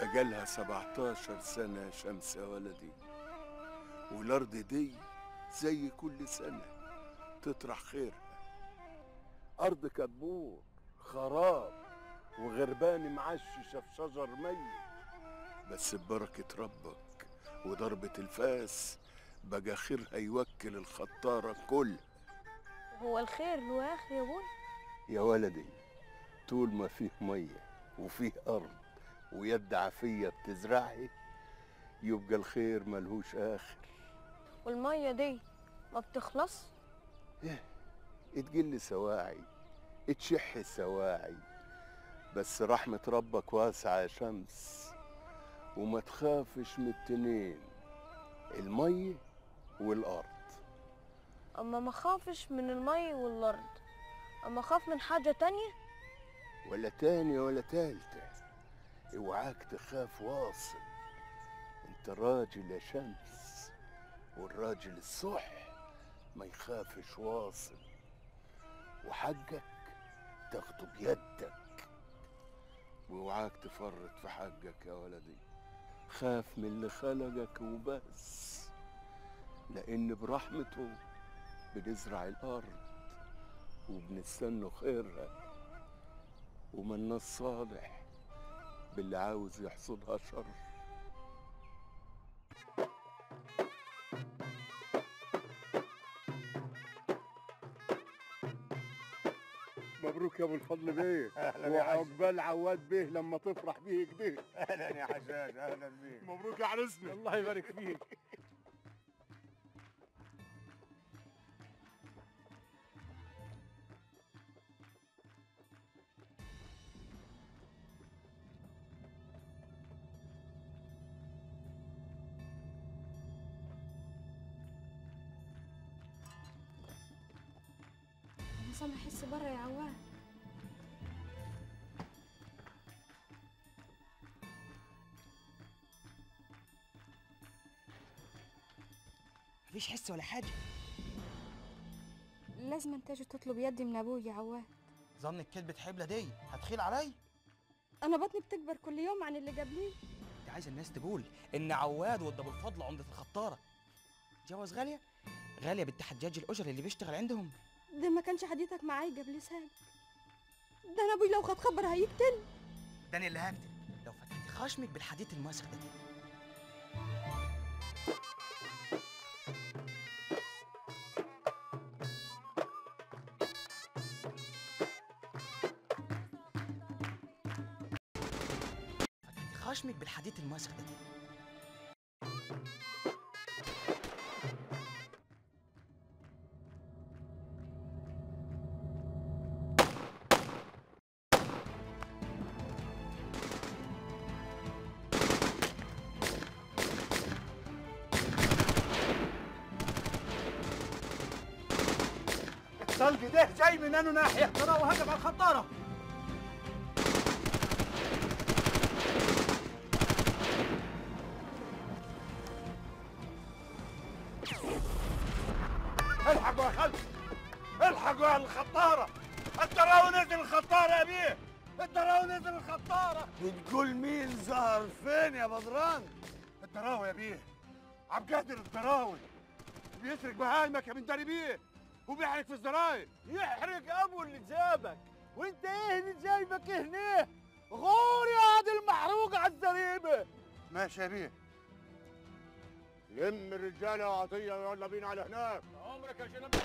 بقالها 17 سنة يا شمس يا ولدي والأرض دي زي كل سنة تطرح خيرها أرض كبور خراب وغربان معششة في شجر ميت بس ببركة ربك وضربة الفاس بقى خيرها يوكل الخطارة كلها هو الخير له اخر يا بوي يا ولدي طول ما فيه مية وفيه أرض ويد عافية بتزرعها يبقى الخير ملهوش آخر والميه دي ما بتخلص تقل سواعي تشح سواعي بس رحمة ربك واسعة يا شمس وما تخافش من التنين المية والأرض اما ما خافش من المي والارض اما خاف من حاجه تانية ولا تانية ولا تالتة اوعاك تخاف واصل انت راجل يا شمس والراجل الصح ما يخافش واصل وحقك تاخده بيدك واوعاك تفرط في حقك يا ولدي خاف من اللي خلقك وبس لان برحمته بنزرع الارض وبنستنى خيرها ومن صالح باللي عاوز يحصدها شر مبروك يا ابو الفضل بيه أهلاً يا حاج. وعقبال عواد بيه لما تفرح بيه كده اهلا يا حجاج اهلا بيك مبروك يا عرسنا الله يبارك فيك انا سامع حس بره يا عواد مفيش حس ولا حاجة لازم انت تيجي تطلب يدي من ابوي يا عواد ظنك كلبة حبلة دي هتخيل علي انا بطني بتكبر كل يوم عن اللي قبليه انت عايز الناس تقول ان عواد وده ابو الفضل عمدة الخطارة جواز غالية غالية بنت حجاج الأجر اللي بيشتغل عندهم ده ما كانش حديثك معاي قبل سنه ده انا ابوي لو خد خبر هيقتل ده انا اللي هكتب لو فتحت خشمك بالحديد الموسخ ده فتحت خشمك بالحديد الموسخ ده الثلج ده جاي من انه ناحيه ترى وهجم على الخطاره الحقوا يا خالد الحقوا يا الخطاره التراوي نزل الخطاره يا بيه التراوي نزل الخطاره بتقول مين ظهر فين يا بدران التراوي يا بيه عبد القادر التراوي بيسرق بهايمك يا بنت بيه وبيحرق في الزراير يحرق ابو اللي جابك وانت ايه اللي جايبك هنا غور يا هذا المحروق على الزريبه ماشي يا بيه لم الرجاله وعطيه ويلا بينا على هناك عمرك يا شنب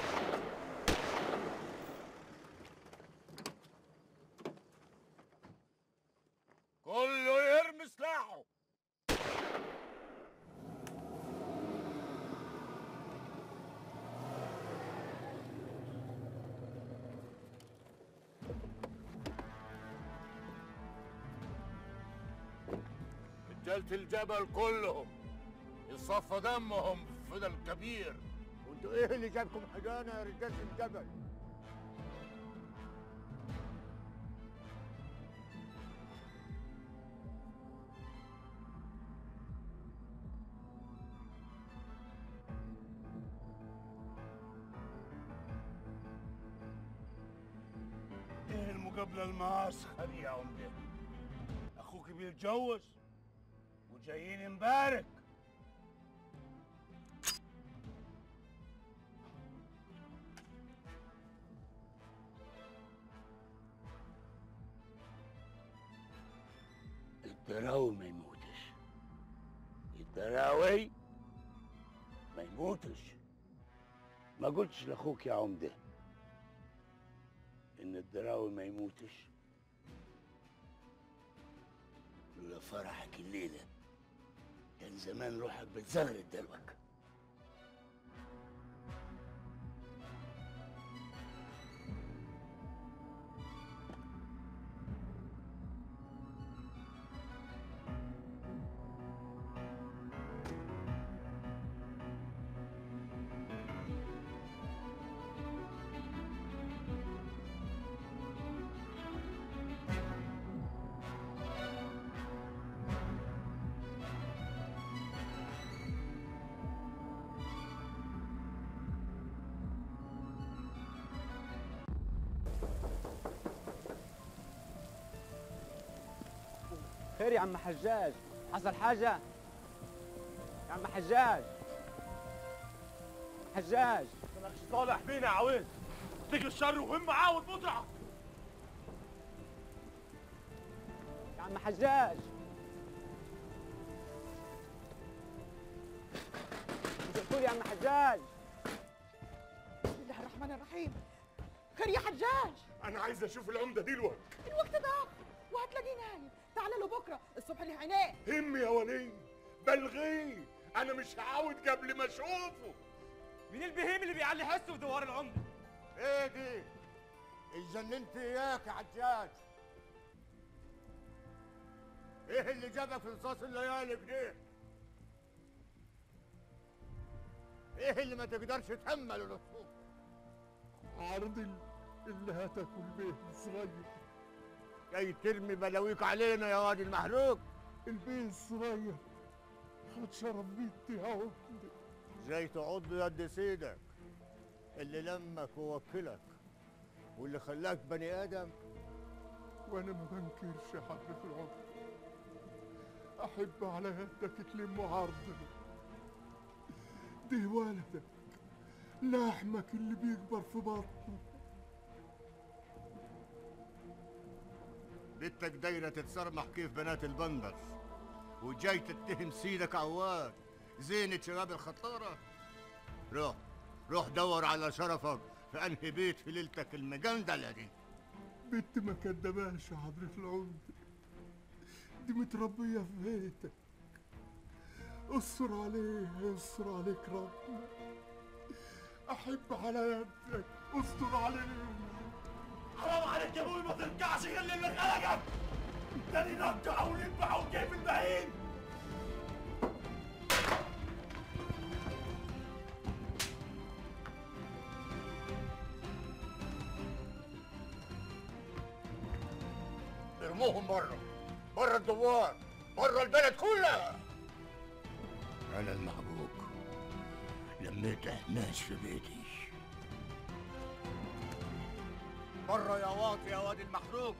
كله يرمي سلاحه رجالة الجبل كلهم يصفى دمهم فدى الكبير وانتوا ايه اللي جابكم حجانا يا رجالة الجبل ايه المقابلة المسخرة يا عمدة اخوك بيتجوز وجايين نبارك الدراوي ما يموتش الدراوي ما يموتش ما قلتش لاخوك يا عمده ان الدراوي ما يموتش لولا فرحك الليله كان زمان روحك بتزغرد دلوك خير يا عم حجاج حصل حاجة يا عم حجاج حجاج مالكش صالح بينا يا عويل تيجي الشر وهم معاه والمطرح يا عم حجاج قول يا عم حجاج بسم الله الرحمن الرحيم خير يا حجاج انا عايز اشوف العمده دي الوقت الوقت ضاق وهتلاقيه نايم تعال له بكره الصبح له عينيه هم يا ولي بلغيه انا مش هعاود قبل ما اشوفه مين البهيم اللي بيعلي حسه في دوار العمده ايه دي اتجننت اياك يا حجاج ايه اللي جابك في نصاص الليالي كده ايه اللي ما تقدرش تحمله للصبح عرض اللي هتاكل به الصغير جاي ترمي بلاويك علينا يا واد المحروق البيه الصغير خد شرف بنتي يا عمدي جاي تعض يد سيدك اللي لمك ووكلك واللي خلاك بني ادم وانا ما بنكرش يا حضرة العمر احب على يدك تلم عرضنا دي ولدك لحمك اللي بيكبر في بطنك بنتك دايرة تتصرمح كيف بنات البندر وجاي تتهم سيدك عواد زينة شباب الخطارة روح روح دور على شرفك في انهي بيت في ليلتك المجندلة دي بنت ما كدباش يا حضرة العمدة دي متربية في بيتك استر عليه استر عليك ربنا احب على يدك استر عليه حرام عليك يا ابوي ما ترجعش غير اللي خلقك ده يرجع ويذبح كيف البهيم ارموهم بره بره الدوار بره البلد كلها انا المحبوب لميت ناس في بيتي بره يا واطي يا واد المحروق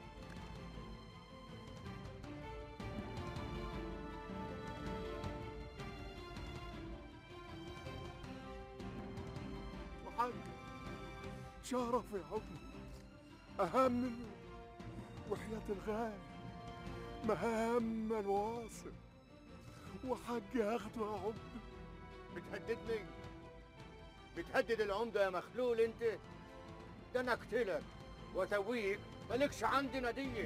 وحاجة شرف يا حبي أهم من وحياة الغالي مهام الواصل وحاجة أخده يا عمدة بتهددني بتهدد العمدة يا مخلول انت ده انا اقتلك واسويك مالكش عندي ندية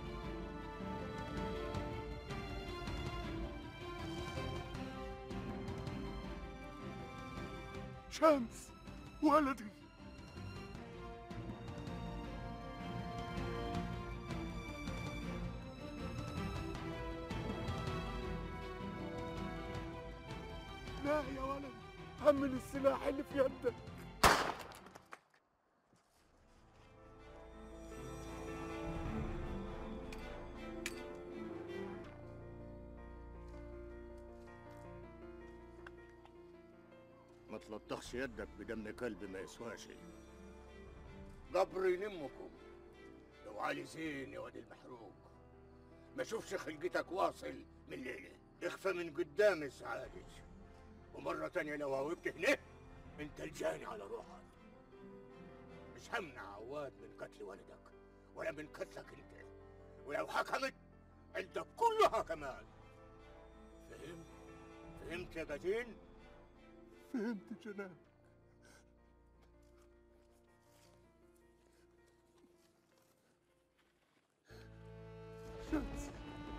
شمس ولدي لا يا ولد حمل السلاح اللي في يدك ما تلطخش يدك بدم كلب ما يسواش قبر يلمكم لو علي زين يا واد المحروق ما اشوفش خلقتك واصل من ليله اخفى من قدامي سعادة ومرة تانية لو هوبت هنا انت الجاني على روحك مش همنع عواد من قتل ولدك ولا من قتلك انت ولو حكمت عندك كلها كمان فهمت؟ فهمت يا باتين؟ فهمت جناب شمس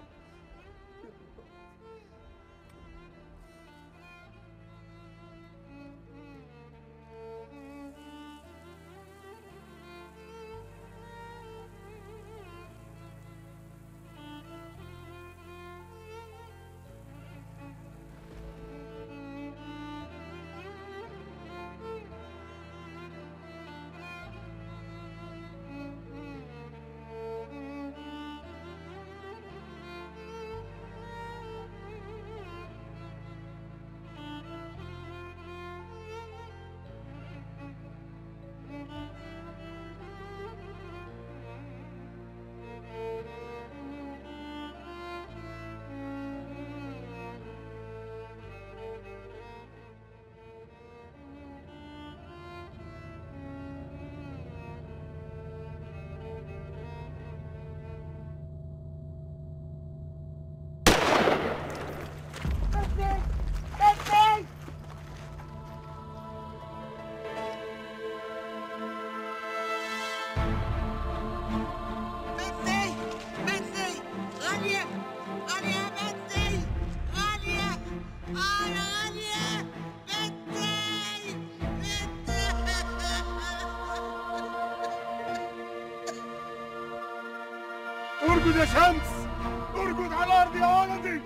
بنتي بنتي غالية غالية بنتي غالية آه يا غالية بنتي ارقد يا شمس ارقد على الارض يا ولدي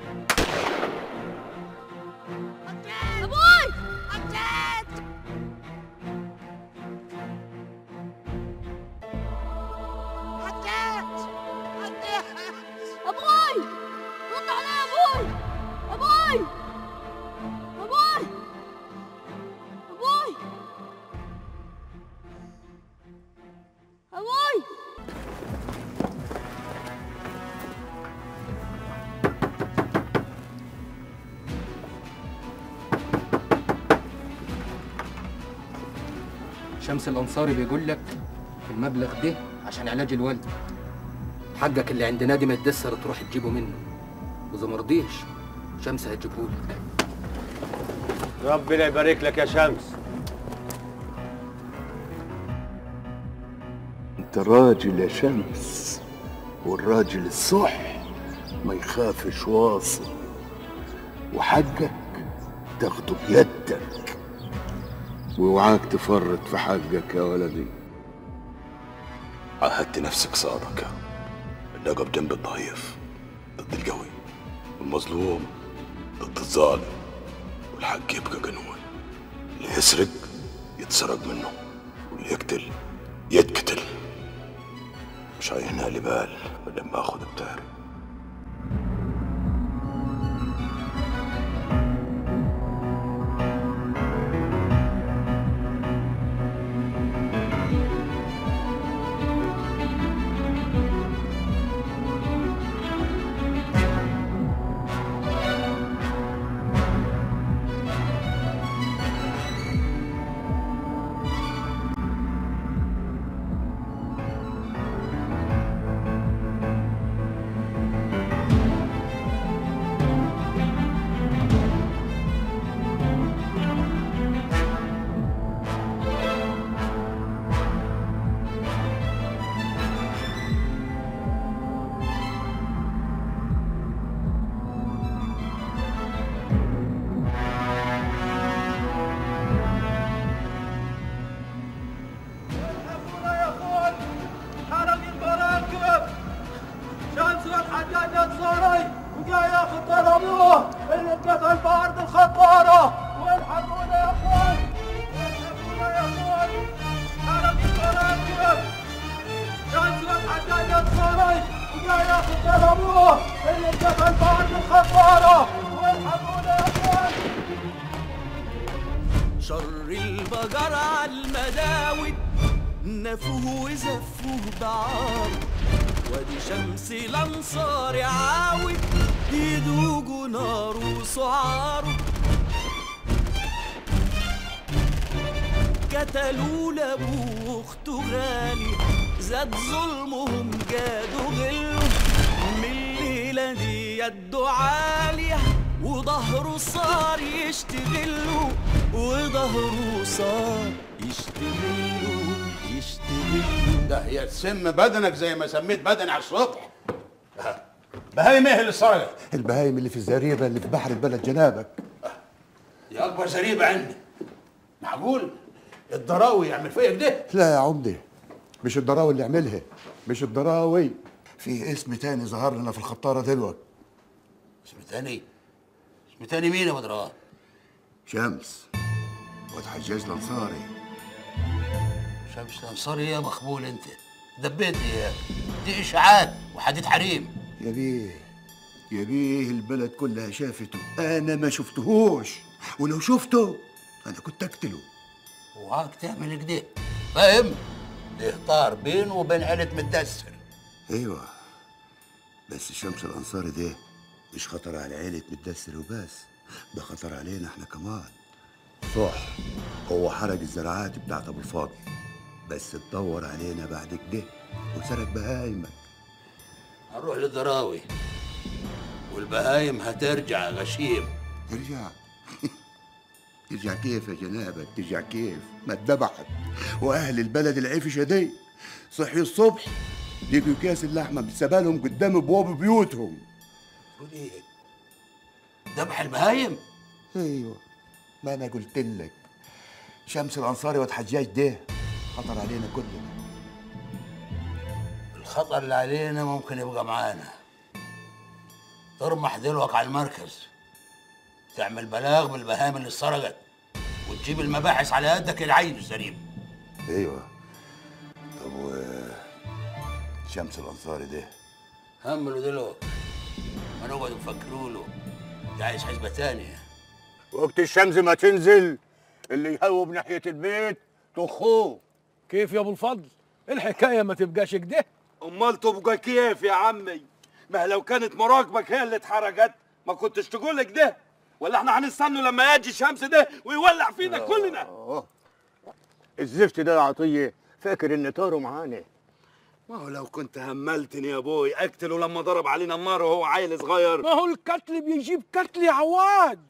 ابوي أمجد أمجد أمجد ابوي رد علي ابوي ابوي ابوي ابوي ابوي شمس الأنصاري بيقول لك المبلغ ده عشان علاج الوالد حقك اللي عند نادي ما يتدسر تروح تجيبه منه وإذا مرضيش شمس هتجيبهولك ربنا يبارك لك يا شمس انت راجل يا شمس والراجل الصح ما يخافش واصل وحقك تاخده بيدك واوعاك تفرط في حقك يا ولدي عهدت نفسك صادقة اني اقف جنب الضعيف ضد القوي والمظلوم ضد الظالم والحق يبقى قانون اللي يسرق يتسرق منه واللي يقتل يتقتل مش هيهنا لي بال لما اخذ بتاعي يا اخوان حرق المراكب شمس والحجاج الصاري وجاي ياخذ طلبوه اللي اتقتل في ارض الخطاره والحقونا يا اخوان والحقونا يا اخوان حرق المراكب شمس والحجاج الصاري وجاي ياخذ طلبوه اللي اتقتل في ارض الخطاره والحقونا يا اخوان شر البقر على المداود نفوه وزفوه بعار وادي شمس الانصار عاود يدوقوا ناره وسعاره قتلوا لابوه واخته غالي زاد ظلمهم جادوا غله من الليلة دي يده عالية وظهره صار يشتغله وظهره صار يشتغله يشتغله ده هي تسم بدنك زي ما سميت بدني على الصبح بهايم ايه اللي سرقت؟ البهايم اللي في الزريبه اللي في بحر البلد جنابك دي اكبر زريبه عندي معقول الضراوي يعمل فيا كده لا يا عمدي مش الضراوي اللي عملها مش الضراوي في اسم تاني ظهر لنا في الخطاره دلوقتي اسم تاني اسم تاني مين يا بدران؟ شمس واد حجاج الانصاري شمس الانصاري يا مخبول انت دبيت يا دي اشاعات وحديث حريم يا بيه يا بيه البلد كلها شافته انا ما شفتهوش ولو شفته انا كنت اقتله وهاك تعمل كده فاهم؟ ده طار بينه وبين عيلة متدسر ايوه بس شمس الانصاري ده مش خطر على عيلة متدسر وبس ده خطر علينا احنا كمان صح هو حرق الزراعات بتاعت ابو الفاضل بس تدور علينا بعد كده وسرق بهايمك هنروح للضراوي والبهايم هترجع غشيم ترجع ترجع كيف يا جنابك ترجع كيف ما اتذبحت واهل البلد العفشه دي صحي الصبح لقوا كاس اللحمه بسبالهم قدام ابواب بيوتهم تقول ايه؟ ذبح البهايم؟ ايوه ما انا قلت لك شمس الانصاري واد حجاج ده خطر علينا كلنا الخطر اللي علينا ممكن يبقى معانا ترمح دلوك على المركز تعمل بلاغ بالبهايم اللي سرقت وتجيب المباحث على قدك العين الزريب ايوه طب و شمس الانصاري ده هملوا دلوك ما نقعد نفكروا له ده عايز حسبة تانية وقت الشمس ما تنزل اللي يهوب ناحية البيت طخوه كيف يا ابو الفضل الحكايه ما تبقاش كده امال تبقى كيف يا عمي ما لو كانت مراقبك هي اللي اتحرقت ما كنتش تقول لك ده ولا احنا هنستنوا لما يجي الشمس ده ويولع فينا كلنا الزفت ده يا عطية فاكر ان طاره معانا ما هو لو كنت هملتني يا ابوي اقتله لما ضرب علينا النار وهو عيل صغير ما هو القتل بيجيب قتل يا عواد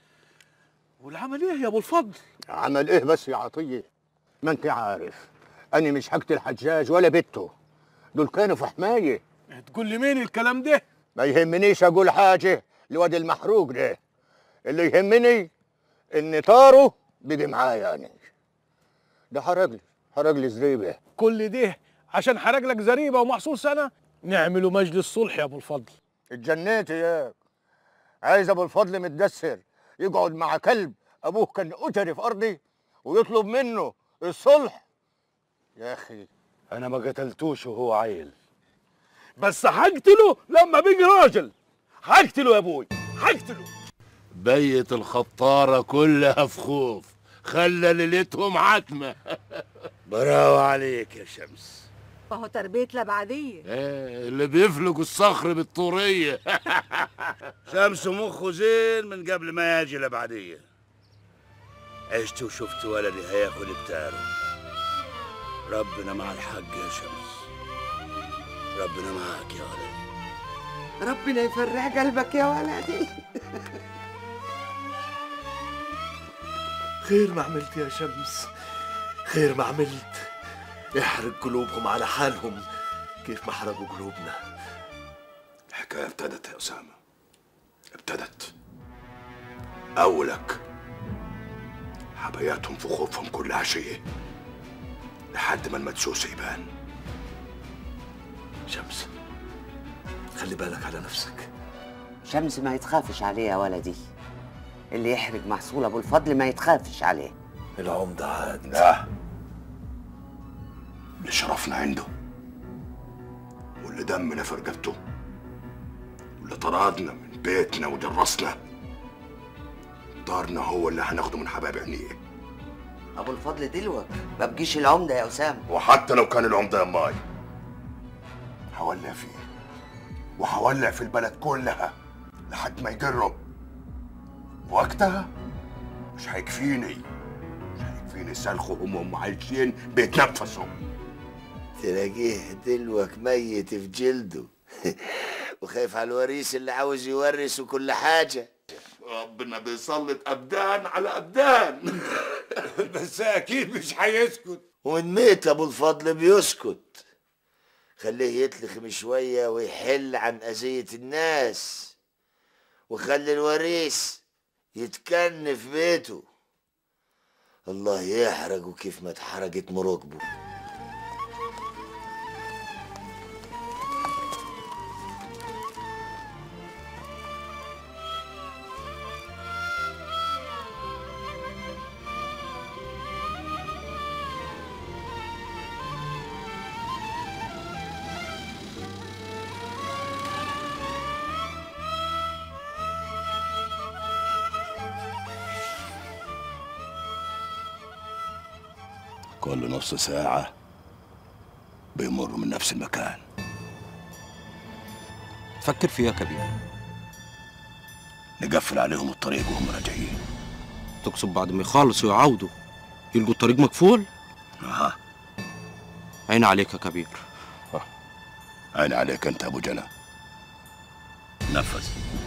والعمل ايه يا ابو الفضل عمل ايه بس يا عطية ما انت عارف انا مش هقتل حجاج ولا بنته دول كانوا في حماية تقول لي مين الكلام ده ما يهمنيش اقول حاجة لواد المحروق ده اللي يهمني ان طاره بيجي معايا انا ده حرق لي حرق لي زريبه كل ده عشان حرق لك زريبه ومحصول سنه نعملوا مجلس صلح يا ابو الفضل اتجنيت ياك عايز ابو الفضل متدسر يقعد مع كلب ابوه كان اجري في ارضي ويطلب منه الصلح يا اخي انا ما قتلتوش وهو عيل بس هقتله لما بيجي راجل هقتله يا ابوي هقتله بيت الخطارة كلها في خوف خلى ليلتهم عتمة براو عليك يا شمس ما هو تربية لبعدية إيه، اللي بيفلقوا الصخر بالطورية شمس مخه زين من قبل ما يجي لبعدية عشت وشفت ولدي هياخد بتاره ربنا مع الحق يا شمس ربنا معاك يا ولدي ربنا يفرح قلبك يا ولدي خير ما عملت يا شمس خير ما عملت احرق قلوبهم على حالهم كيف ما حرقوا قلوبنا الحكاية ابتدت يا أسامة ابتدت أولك حباياتهم في خوفهم كلها شيء لحد ما المدسوس يبان شمس خلي بالك على نفسك شمس ما يتخافش عليه يا ولدي اللي يحرق محصول ابو الفضل ما يتخافش عليه العمدة عاد لا اللي شرفنا عنده واللي دمنا في رقبته واللي طردنا من بيتنا ودرسنا دارنا هو اللي هناخده من حبايب عينيه ابو الفضل دلوك ما بقيش العمده يا اسامه وحتى لو كان العمدة يا ماي هولع فيه وهولع في البلد كلها لحد ما يجروا وقتها مش هيكفيني مش هيكفيني صرخهم وهم عايشين بيتنفسوا تلاقيه دلوك ميت في جلده وخايف على الوريث اللي عاوز يورث وكل حاجة ربنا بيسلط أبدان على أبدان بس أكيد مش هيسكت وإن ميت أبو الفضل بيسكت خليه يتلخم شوية ويحل عن أذية الناس وخلي الوريث يتكن في بيته الله يحرقه كيف ما اتحرقت مراقبه كل نص ساعة بيمروا من نفس المكان فكر فيها كبير نقفل عليهم الطريق وهم راجعين تقصد بعد ما يخلصوا ويعودوا يلقوا الطريق مقفول؟ اها عين عليك يا كبير عين عليك انت ابو جنى نفذ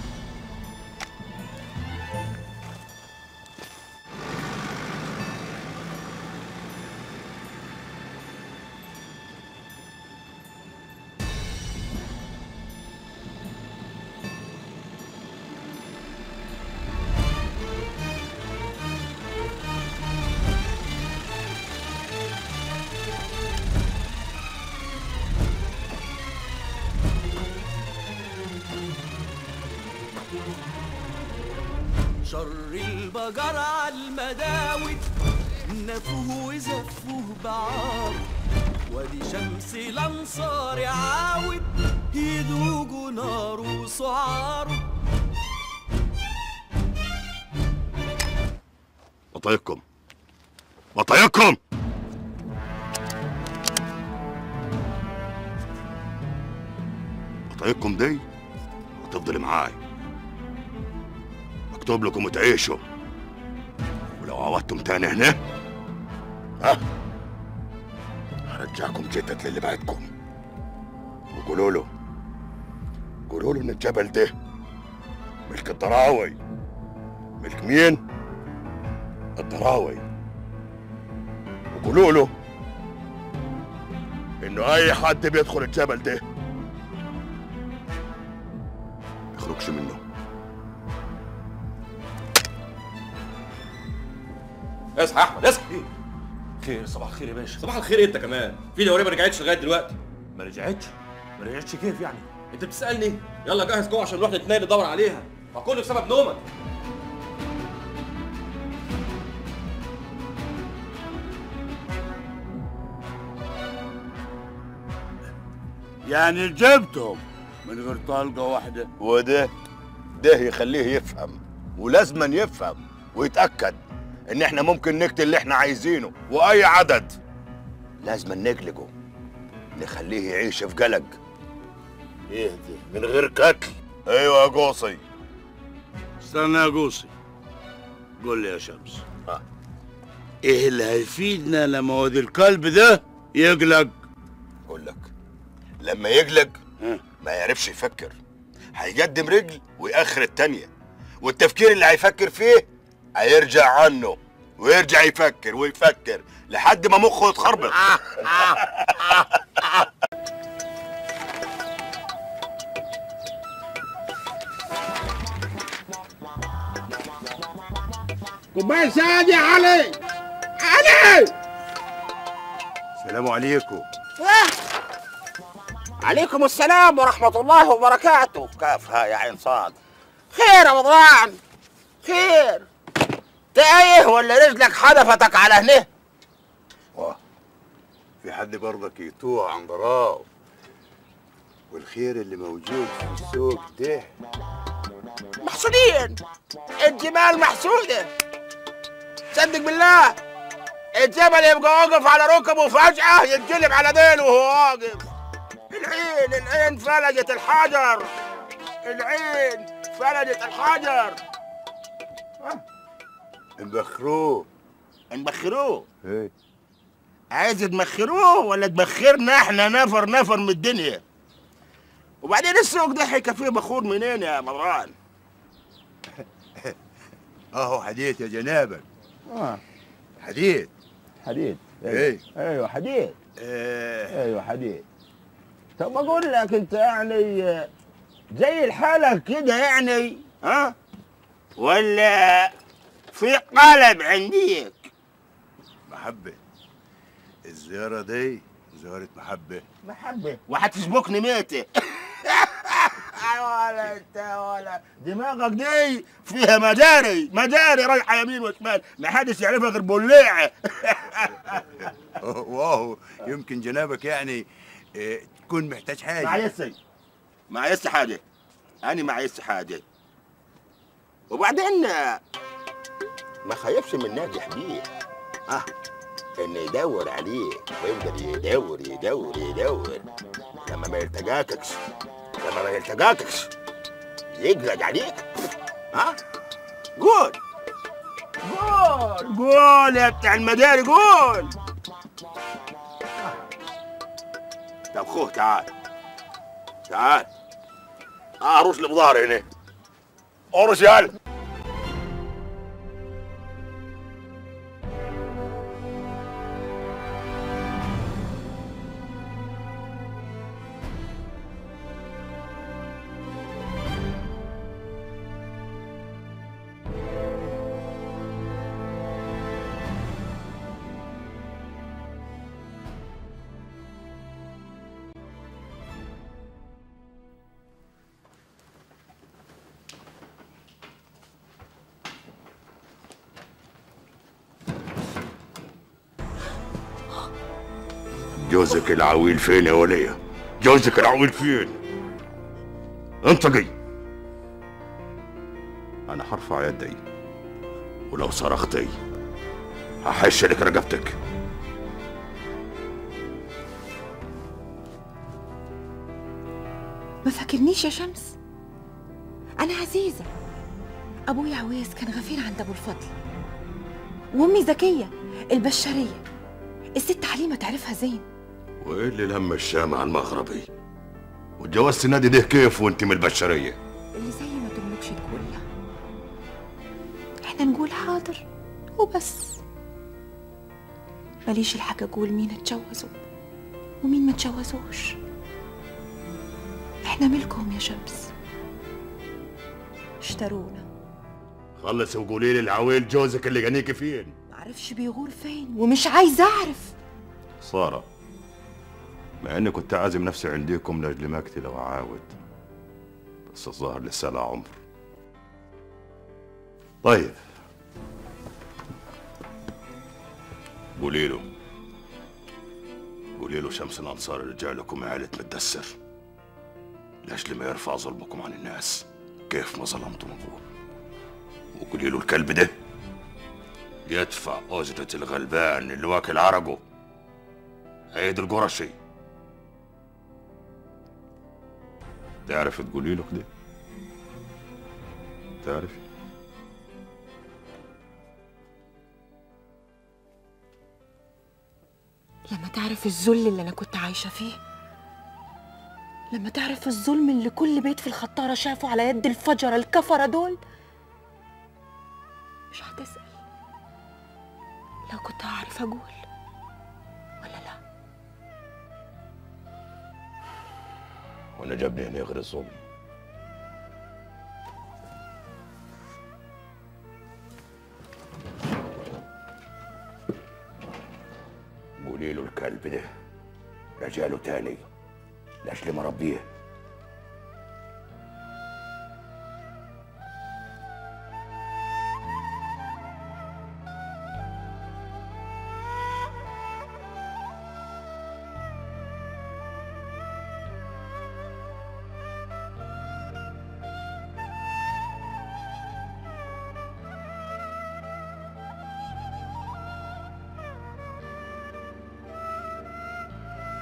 شر البجر على المداوي نفوه وزفوه بعار وادي شمس الانصار عاود يدوجوا نار وسعاره بطايقكم بطايقكم بطايقكم دي هتفضل معاي مكتوب لكم وتعيشوا ولو عوضتم تاني هنا ها هرجعكم جدد للي بعدكم وقولوا له قولوا له ان الجبل ده ملك الضراوي ملك مين؟ الضراوي وقولوا له انه اي حد بيدخل الجبل ده يخرجش منه اصحى يا احمد اصحى خير صباح الخير يا باشا صباح الخير انت كمان في دوريه ما رجعتش لغايه دلوقتي ما رجعتش ما رجعتش كيف يعني انت بتسالني يلا جهز جوه عشان نروح نتنقل ندور عليها ما كله بسبب نومك يعني جبتهم من غير طلقة واحدة وده ده يخليه يفهم ولازما يفهم ويتأكد ان احنا ممكن نقتل اللي احنا عايزينه واي عدد لازما نقلقه نخليه يعيش في قلق يهدي من غير قتل ايوه يا قوصي استنى يا قوصي قول لي يا شمس ايه اللي هيفيدنا لما واد الكلب ده يقلق اقول لك لما يقلق ما يعرفش يفكر هيقدم رجل ويأخر التانية والتفكير اللي هيفكر فيه هيرجع عنه ويرجع يفكر ويفكر لحد ما مخه يتخربط كوبايه سعد يا علي علي السلام عليكم عليكم السلام ورحمة الله وبركاته كافها يا عين صاد خير يا رمضان خير تايه ولا رجلك حدفتك على هنا في حد برضك يتوه عن ضراه والخير اللي موجود في السوق ده محسودين الجمال محسودة صدق بالله الجبل يبقى واقف على ركبه فجأة يتقلب على ديله وهو واقف العين العين فلقت الحجر العين فلتت الحجر مبخروه نبخروه ايه عايز تمخروه ولا تبخرنا احنا نفر نفر من الدنيا وبعدين السوق ده هيكفيه بخور منين يا مروان اهو حديث يا جنابك اه حديث حديد ايه ايوه حديد ايه ايوه حديد طب اقول لك انت يعني آه، زي الحالة كده يعني ها ولا في قلب عنديك محبة الزيارة دي زيارة محبة محبة وهتسبقني ميتة ولا انت ولا دماغك دي فيها مداري مداري رايحة يمين وشمال ما حدش يعرفها غير بليعة واو يمكن جنابك يعني إيه تكون محتاج حاجة معيسي معيسي حاجة أنا معيسي حاجة وبعدين آه، ما خايفش من ناجح بيه اه انه يدور عليك ويفضل يدور يدور يدور لما ما يلتقاكش لما ما يلتقاكش يقلق عليك ها قول قول قول يا بتاع المداري قول طب خوه تعال تعال اهرش لي بظهري هنا ارش يالا جوزك العويل فين يا ولية جوزك العويل فين انطقي انا هرفع يدي ولو صرختي هحش لك رقبتك ما فاكرنيش يا شمس أنا عزيزة أبويا عويس كان غفير عند أبو الفضل وأمي زكية البشرية الست حليمة تعرفها زين وايه اللي لم الشام على المغربي واتجوزت النادي ده كيف وانت من البشريه اللي زي ما تملكش تقول لا احنا نقول حاضر وبس ماليش الحق أقول مين اتجوزوا ومين ما اتجوزوش احنا ملكهم يا شمس اشترونا خلص وقولي لي العويل جوزك اللي جانيكي فين معرفش بيغور فين ومش عايزة أعرف سارة مع اني كنت عازم نفسي عنديكم لاجل ما اقتل وعاود بس الظاهر لسه لها عمر طيب قولي له قولي له شمس الانصار رجع لكم عائلة متدسر لاجل ما يرفع ظلمكم عن الناس كيف ما ظلمتم ابوه وقولي له الكلب ده يدفع أجرة الغلبان اللي واكل عرقه عيد القرشي تعرف تقولي له كده تعرفي لما تعرف الذل اللي أنا كنت عايشة فيه لما تعرف الظلم اللي كل بيت في الخطارة شافه على يد الفجرة الكفرة دول مش هتسأل لو كنت هعرف أقول ولا لا وانا جابني هنا غير الظلم قولي له الكلب ده رجاله تاني لاجل مربيه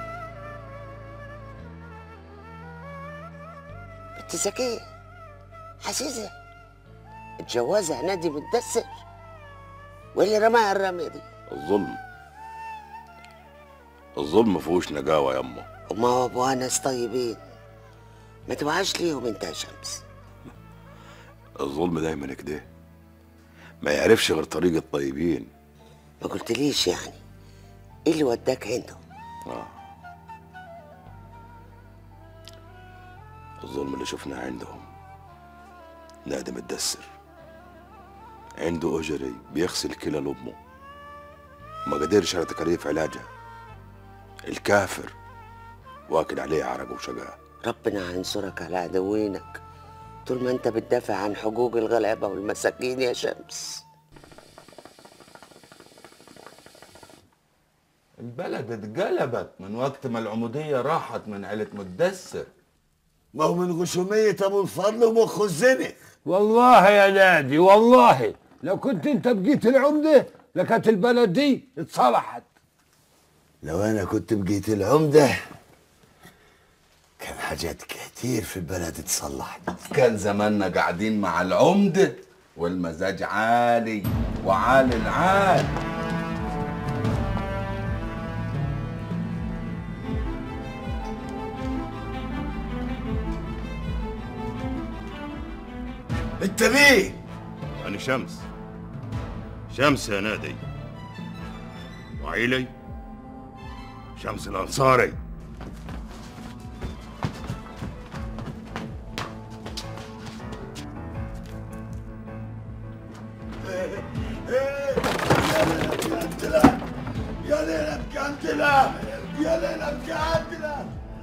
بنت زكية عزيزة اتجوزها نادي متدسر واللي رماها الرمية دي الظلم الظلم ما فيهوش نجاوة يما وما هو ابوها ناس طيبين ما توعاش ليهم انت يا شمس الظلم دايما كده ما يعرفش غير طريق الطيبين ما قلتليش يعني ايه اللي وداك عندهم آه. الظلم اللي شفناه عندهم نادي متدسر عنده أجري بيغسل كلى لأمه ما قدرش على تكاليف علاجها الكافر واكل عليه عرق وشقاء ربنا هينصرك على عدوينك طول ما انت بتدافع عن حقوق الغلابة والمساكين يا شمس البلد اتقلبت من وقت ما العمودية راحت من عيلة متدسر ما هو من غشومية ابو الفضل ومخه الزنخ والله يا نادي والله لو كنت انت بقيت العمده لكانت البلد دي اتصلحت لو انا كنت بقيت العمدة كان حاجات كتير في البلد اتصلحت كان زماننا قاعدين مع العمدة والمزاج عالي وعالي العال انت مين؟ أنا شمس شمس يا نادي وعيلي شمس الأنصاري يا ليلى مكنتلة يا ليلى مكنتلة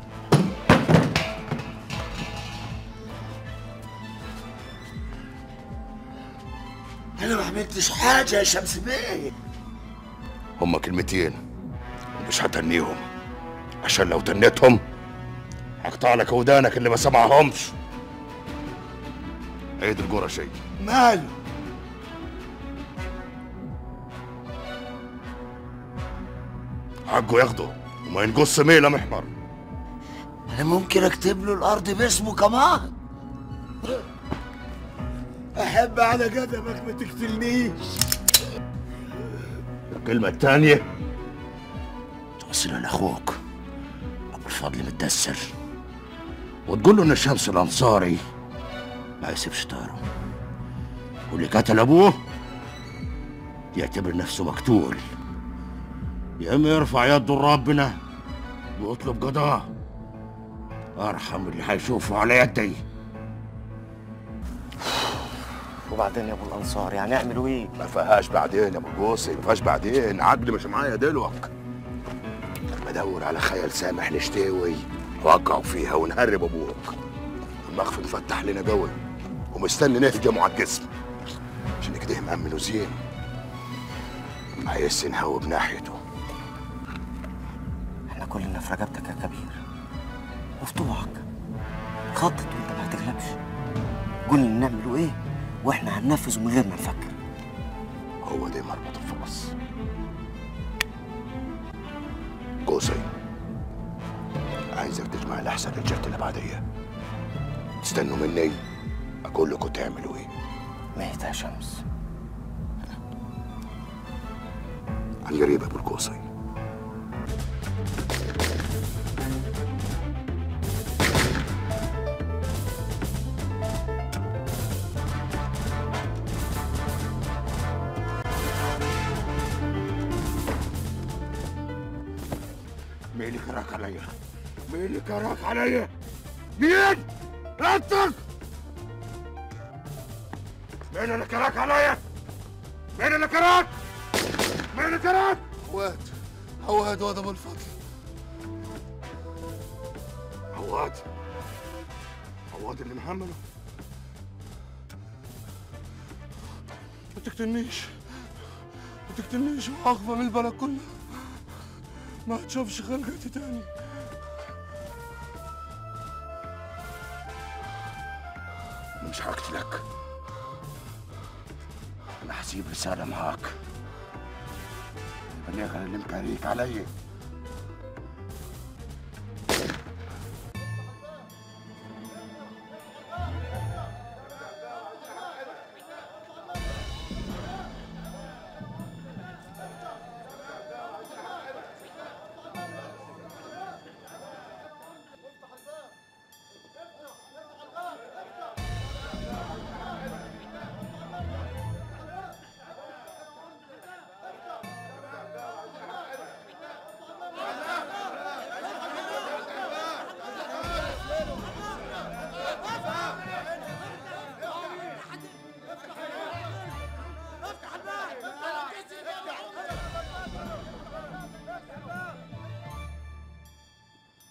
انا ما عملتش حاجة يا شمس بيه هما كلمتين ومش هتنيهم عشان لو تنيتهم هقطع لك ودانك اللي ما سمعهمش عيد القرشي ماله حقه ياخده وما ينقص ميله محمر انا ممكن اكتب له الارض باسمه كمان احب على قدمك ما تقتلنيش الكلمة التانية توصلها لأخوك أبو الفضل متدسر وتقول له إن شمس الأنصاري ما يسيبش طاره واللي قتل أبوه يعتبر نفسه مقتول يا إما يرفع يده لربنا ويطلب قضاء أرحم اللي هيشوفه على يدي وبعدين يا ابو الانصار يعني اعملوا ايه ما فيهاش بعدين يا ابو الجوسي ما فيهاش بعدين عقلي مش معايا دلوك بدور على خيال سامح نشتوي وقعوا فيها ونهرب ابوك المخفي مفتح لنا جوه ومستني نهجمه على الجسم عشان كده مأمن وزين عايز نهوب ناحيته احنا كلنا في رقبتك يا كبير وفي طوعك خطط وانت ما هتغلبش قلنا نعملوا ايه واحنا هننفذ من غير ما نفكر هو ده مربط الفرس جوسي عايزك تجمع الأحسن رجالة الأبعدية تستنوا مني أقول لكم تعملوا إيه ميت يا شمس عن قريب يا أبو القوصي مين اللي كراك عليا؟ مين اللي كراك عليا؟ مين؟ انتك مين اللي كراك عليا؟ مين اللي كراك؟ مين اللي كراك؟ عواد عواد واد ابو الفضل عواد عواد اللي محمله ما تقتلنيش ما تقتلنيش واخفى من البلد كله ما تشوفش خلقتي تاني أنا مش هقتلك انا هسيب رسالة معاك بلغها اللي مكاريك عليا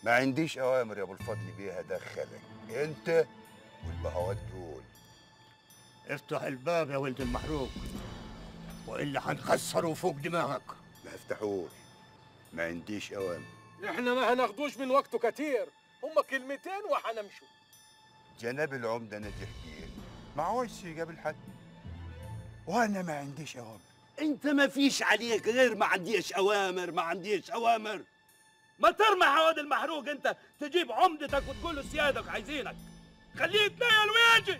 ما عنديش اوامر يا ابو الفضل بيها ادخلك انت والبهوات دول افتح الباب يا ولد المحروق والا هنكسره فوق دماغك ما افتحوش ما عنديش اوامر احنا ما هناخدوش من وقته كتير هما كلمتين وهنمشوا جناب العمده نجح بيه ما عاوزش قبل حد وانا ما عنديش اوامر انت ما فيش عليك غير ما عنديش اوامر ما عنديش اوامر ما ترمى حواد المحروق انت تجيب عمدتك وتقول له سيادك عايزينك خليه يتنيل ويجي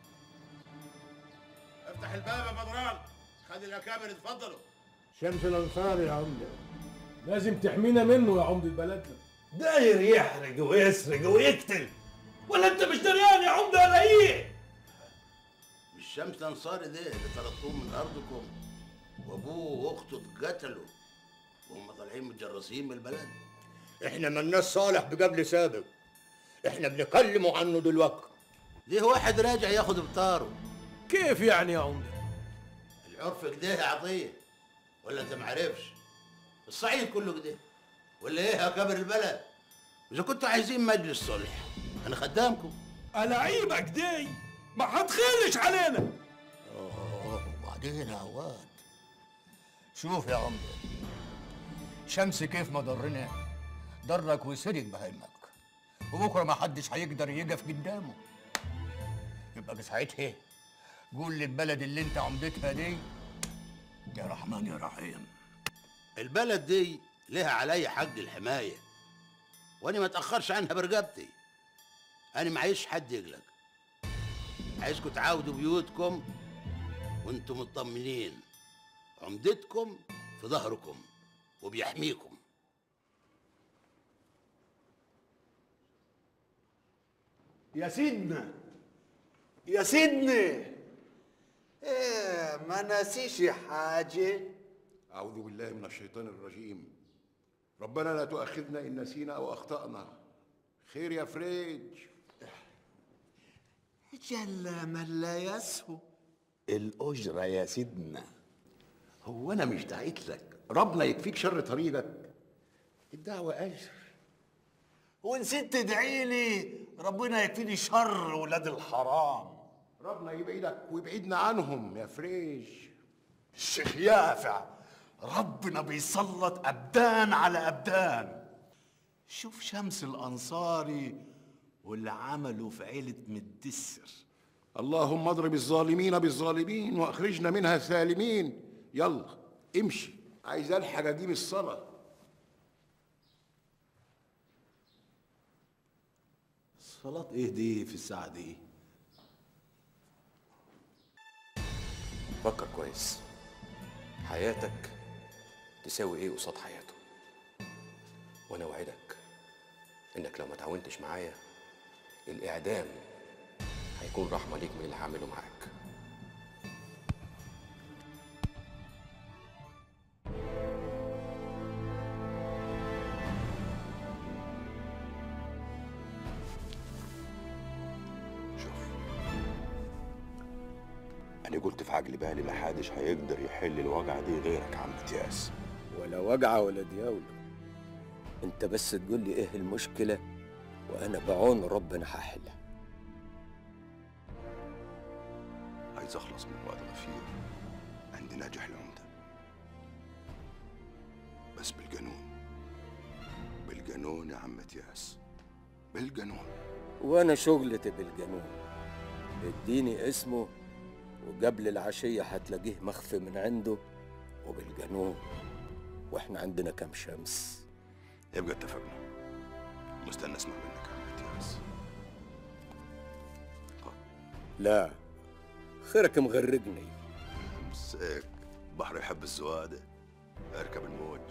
افتح الباب يا بدران خلي الاكابر اتفضلوا شمس الانصار يا عمده لازم تحمينا منه يا عمدة بلدنا داير يحرق ويسرق ويقتل ولا انت مش دريان يا عمده ولا ايه مش شمس الانصاري ده اللي طردتوه من ارضكم وابوه واخته اتقتلوا وهم طالعين متجرسين من البلد احنا مالناش صالح بقبل سابق احنا بنكلموا عنه دلوقتي ليه واحد راجع ياخد بطاره كيف يعني يا عمدة العرف كده يا عطيه ولا انت معرفش الصعيد كله كده ولا ايه يا كبر البلد اذا كنتوا عايزين مجلس صلح انا خدامكم ألاعيبك دي ما هتخلش علينا اوه وبعدين يا عواد شوف يا عمده شمس كيف ما ضرنا ضرك وسرق بهيمك وبكره ما حدش هيقدر يقف قدامه يبقى ساعتها قول للبلد اللي انت عمدتها دي يا رحمن يا رحيم البلد دي لها علي حق الحمايه وانا ما اتاخرش عنها برقبتي انا معيش حد يقلق عايزكم تعاودوا بيوتكم وانتم مطمنين عمدتكم في ظهركم وبيحميكم يا سيدنا يا سيدنا ايه ما ناسيش حاجه أعوذ بالله من الشيطان الرجيم ربنا لا تؤاخذنا إن نسينا أو أخطأنا خير يا فريج جل من لا يسهو الأجرة يا سيدنا هو أنا مش دعيت لك ربنا يكفيك شر طريقك الدعوة أجر ونسيت تدعي لي ربنا يكفيني شر ولاد الحرام ربنا يبعدك ويبعدنا عنهم يا فريج الشيخ يافع ربنا بيسلط أبدان على أبدان شوف شمس الأنصاري واللي عمله في عيلة مدسر اللهم اضرب الظالمين بالظالمين واخرجنا منها سالمين يلا امشي عايز الحق اجيب الصلاه صلاة ايه دي في الساعة دي؟ فكر كويس حياتك تساوي ايه قصاد حياته وانا اوعدك انك لو ما تعاونتش معايا الاعدام هيكون رحمه ليك من اللي هعمله معاك انا قلت في عقل بالي ما حدش هيقدر يحل الوجعه دي غيرك يا عم متياس ولا وجعة ولا دياولة انت بس تقول لي ايه المشكلة وانا بعون ربنا هحلها عايز اخلص من وقت غفير عند ناجح العمده بس بالقانون بالقانون يا عم متياس بالقانون وانا شغلتي بالجنون اديني اسمه وقبل العشية هتلاقيه مخفي من عنده وبالجنون واحنا عندنا كام شمس يبقى اتفقنا مستني اسمع منك يا عم متياس لا خيرك مغرقني مساك بحر يحب الزواده اركب الموج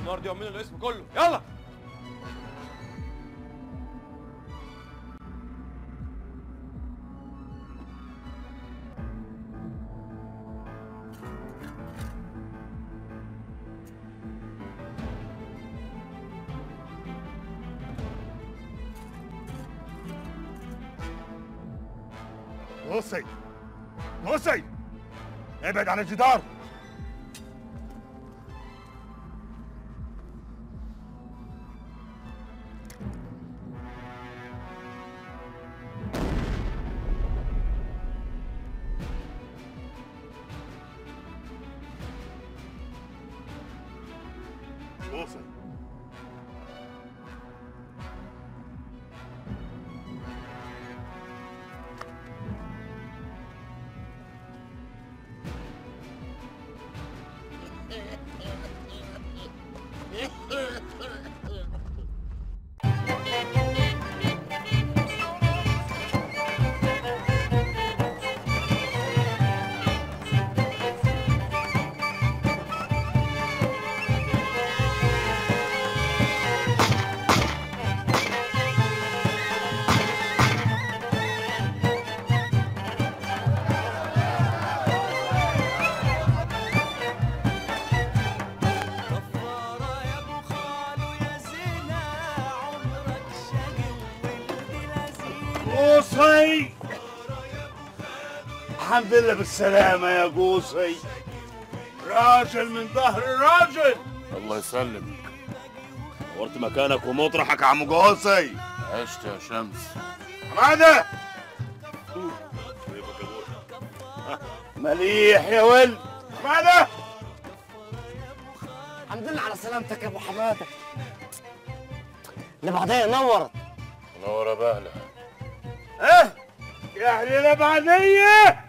المره دي يومين الاسم كله يلا موسي موسي ابعد عن الجدار موسي قوصي الحمد لله بالسلامة يا قوصي راجل من ظهر راجل الله يسلمك نورت مكانك ومطرحك يا عم قوصي عشت يا شمس ماذا؟ مليح يا ولد ماذا؟ الحمد لله على سلامتك يا ابو حماده اللي بعدها نورت نور بهلة اه يا اهل الابعديه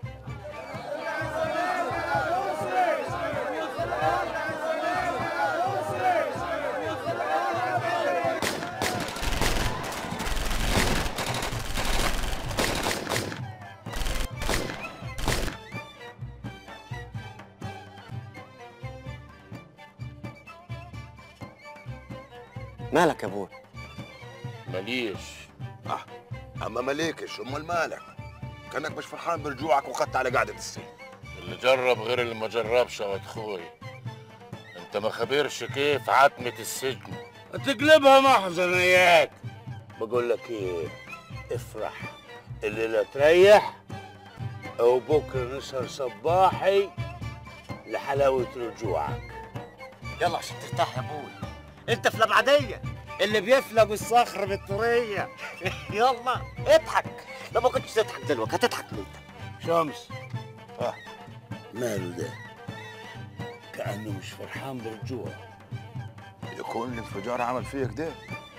مالك يا ابوي ماليش اه اما مليكش امال مالك كانك مش فرحان برجوعك وخدت على قعده السجن اللي جرب غير اللي ما جربش يا واد خوي انت ما خبرش كيف عتمة السجن تقلبها محزن اياك بقول لك ايه افرح الليله تريح او بكره نسهر صباحي لحلاوه رجوعك يلا عشان ترتاح يا ابوي انت في الابعديه اللي بيفلق الصخر بالطريه يلا اضحك لو ما كنتش تضحك دلوقتي هتضحك امتى شمس اه ماله ده كانه مش فرحان برجوع يكون الانفجار عمل فيك ده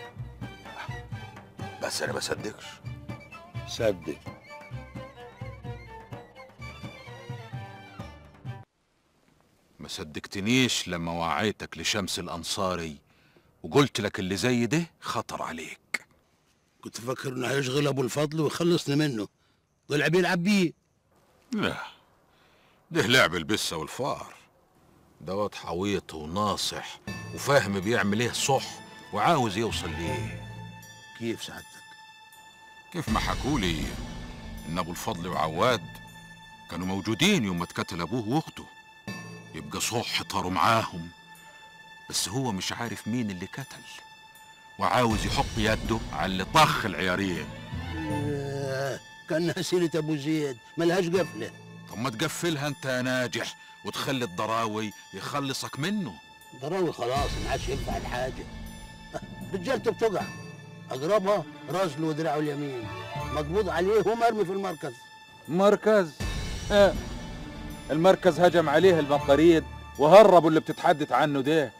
بس انا بصدقش صدق ما صدقتنيش لما وعيتك لشمس الأنصاري وقلت لك اللي زي ده خطر عليك كنت فاكر انه هيشغل ابو الفضل ويخلصني منه طلع بيلعب بيه لا ده لعب البسة والفار دوت حويط وناصح وفاهم بيعمل ايه صح وعاوز يوصل ليه كيف سعادتك كيف ما حكولي ان ابو الفضل وعواد كانوا موجودين يوم ما اتقتل ابوه واخته يبقى صح طاروا معاهم بس هو مش عارف مين اللي قتل وعاوز يحط يده على اللي طخ العيارين آه، كانها سيره ابو زيد ملهاش قفله طب ما تقفلها انت يا ناجح وتخلي الضراوي يخلصك منه ضراوي خلاص ما عادش ينفع الحاجه رجالته بتقع اقربها رجل ودراعه اليمين مقبوض عليه ومرمي في المركز مركز آه. المركز هجم عليه المنطريد وهربوا اللي بتتحدث عنه ده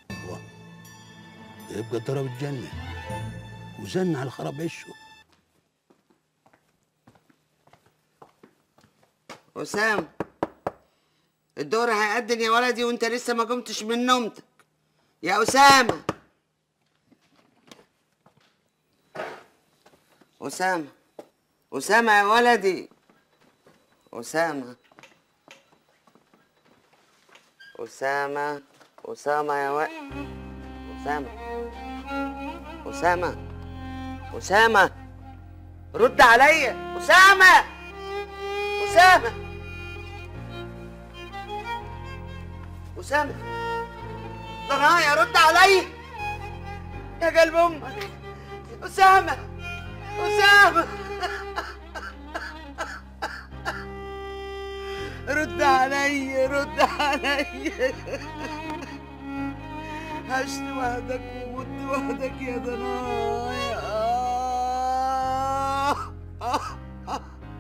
يبقى ضرب الجنه وزن على خراب عشه وسام الدور هيأذن يا ولدي وانت لسه ما قمتش من نومتك يا أسامة أسامة أسامة يا ولدي أسامة أسامة أسامة يا واد أسامة أسامة أسامة رد عليا أسامة أسامة أسامة ضنايا رد عليا يا قلب أمك أسامة أسامة رد عليا رد عليا عشت وحدك ومت وحدك يا ضنايا آه آه آه.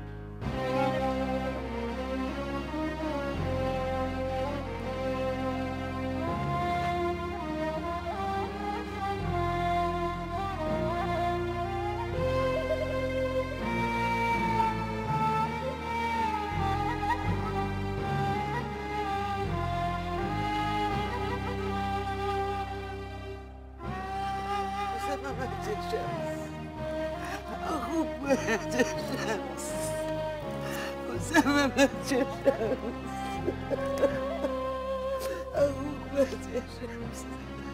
أسامة مات يا شمس أخوك مات يا شمس أسامة مات يا شمس أخوك مات يا شمس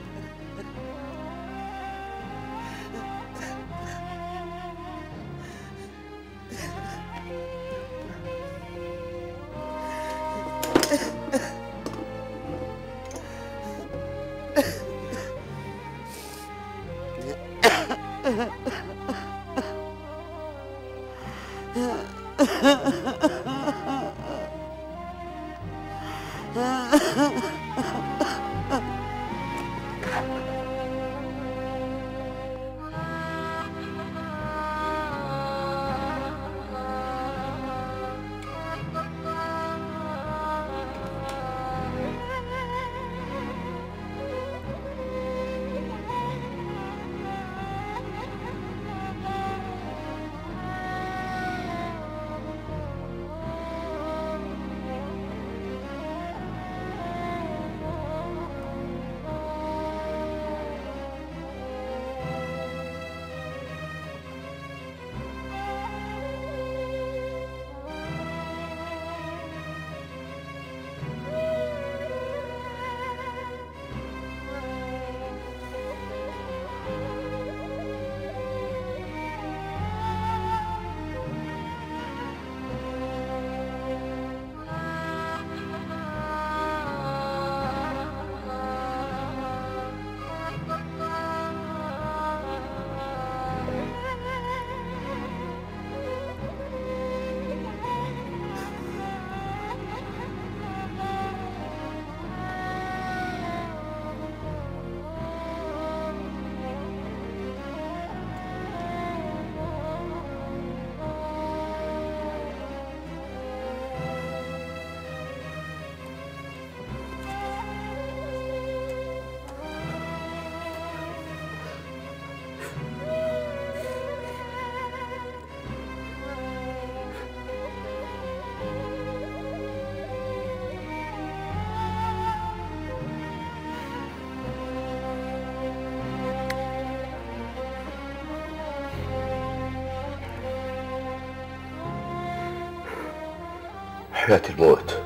حياة الموت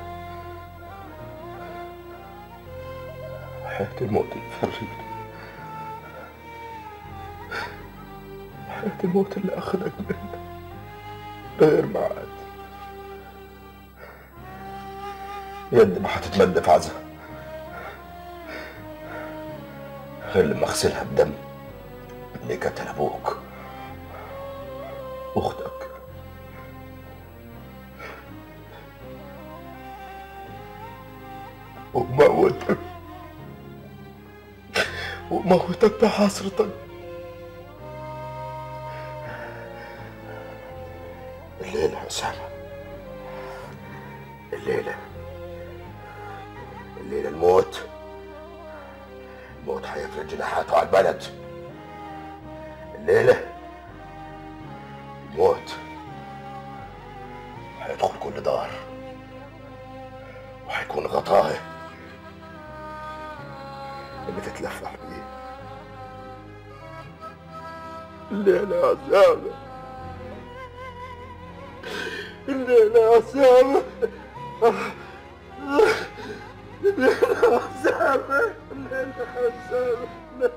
حياة الموت اللي فرقني حياة الموت اللي أخذك منه غير معاد يد ما حتتمد في عزا غير لما اغسلها بدم اللي قتل ابوك واختك وموتك وموتك بحسرتك الليلة يا أسامة الليلة الليلة الموت الموت هيفرد جناحاته على البلد الليلة الموت هيدخل كل دار وهيكون غطاه اللي تتلفح بيه الليلة يا أسامة الليلة يا أسامة الليلة يا أسامة خسارة الليلة خسارة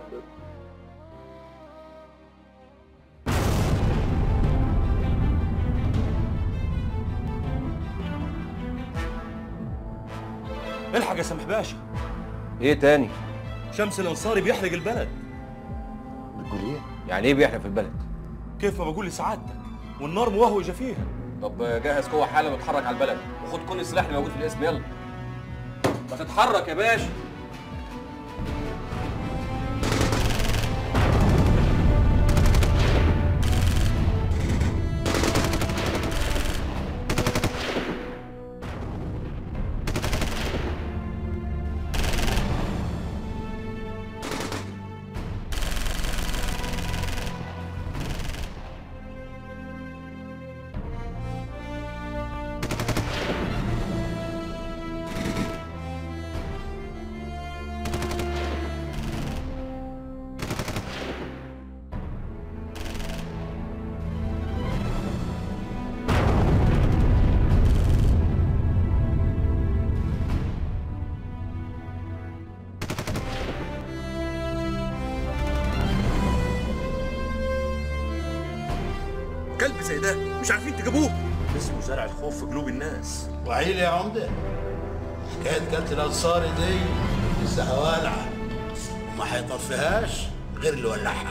الحق يا سمح باشا ايه تاني شمس الانصاري بيحرق البلد بتقول ايه يعني ايه بيحرق في البلد كيف ما بقول لسعادتك والنار موهوجه فيها طب جهز قوة حالة واتحرك على البلد وخد كل السلاح اللي موجود في الاسم يلا ما تتحرك يا باشا كلب زي ده مش عارفين تجيبوه اسمه زرع الخوف في قلوب الناس وعيل يا عمدة حكاية قتل الأنصاري دي لسه والعة وما هيطفيهاش غير اللي ولعها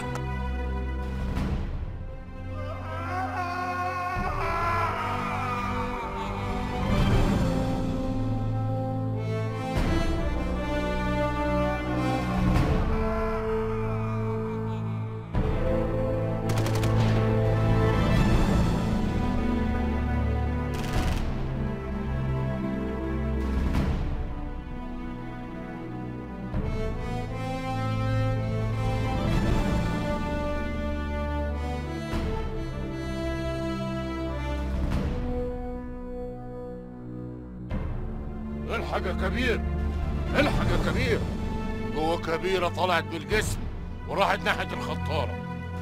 الحق يا كبير الحق يا كبير جوه كبيرة طلعت بالجسم وراحت ناحية الخطارة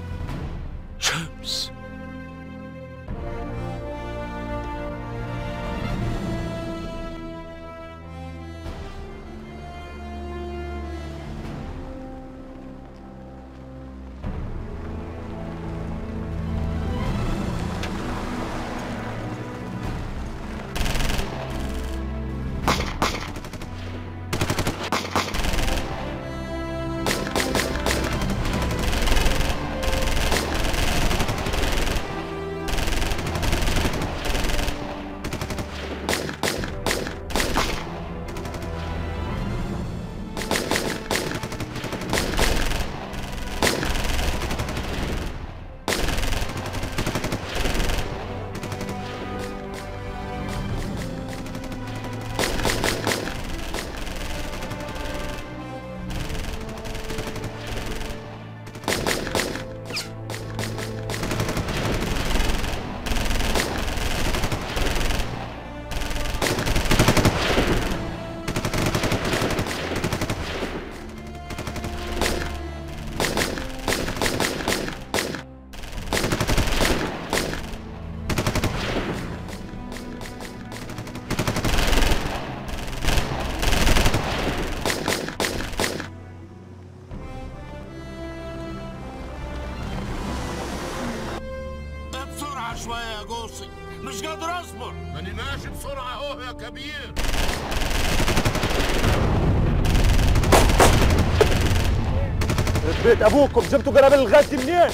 شمس بسرعة شوية يا جوصي مش قادر اصبر ماني ماشي بسرعة اهو يا كبير بيت ابوكم جبتوا قرابل الغاز دي منين؟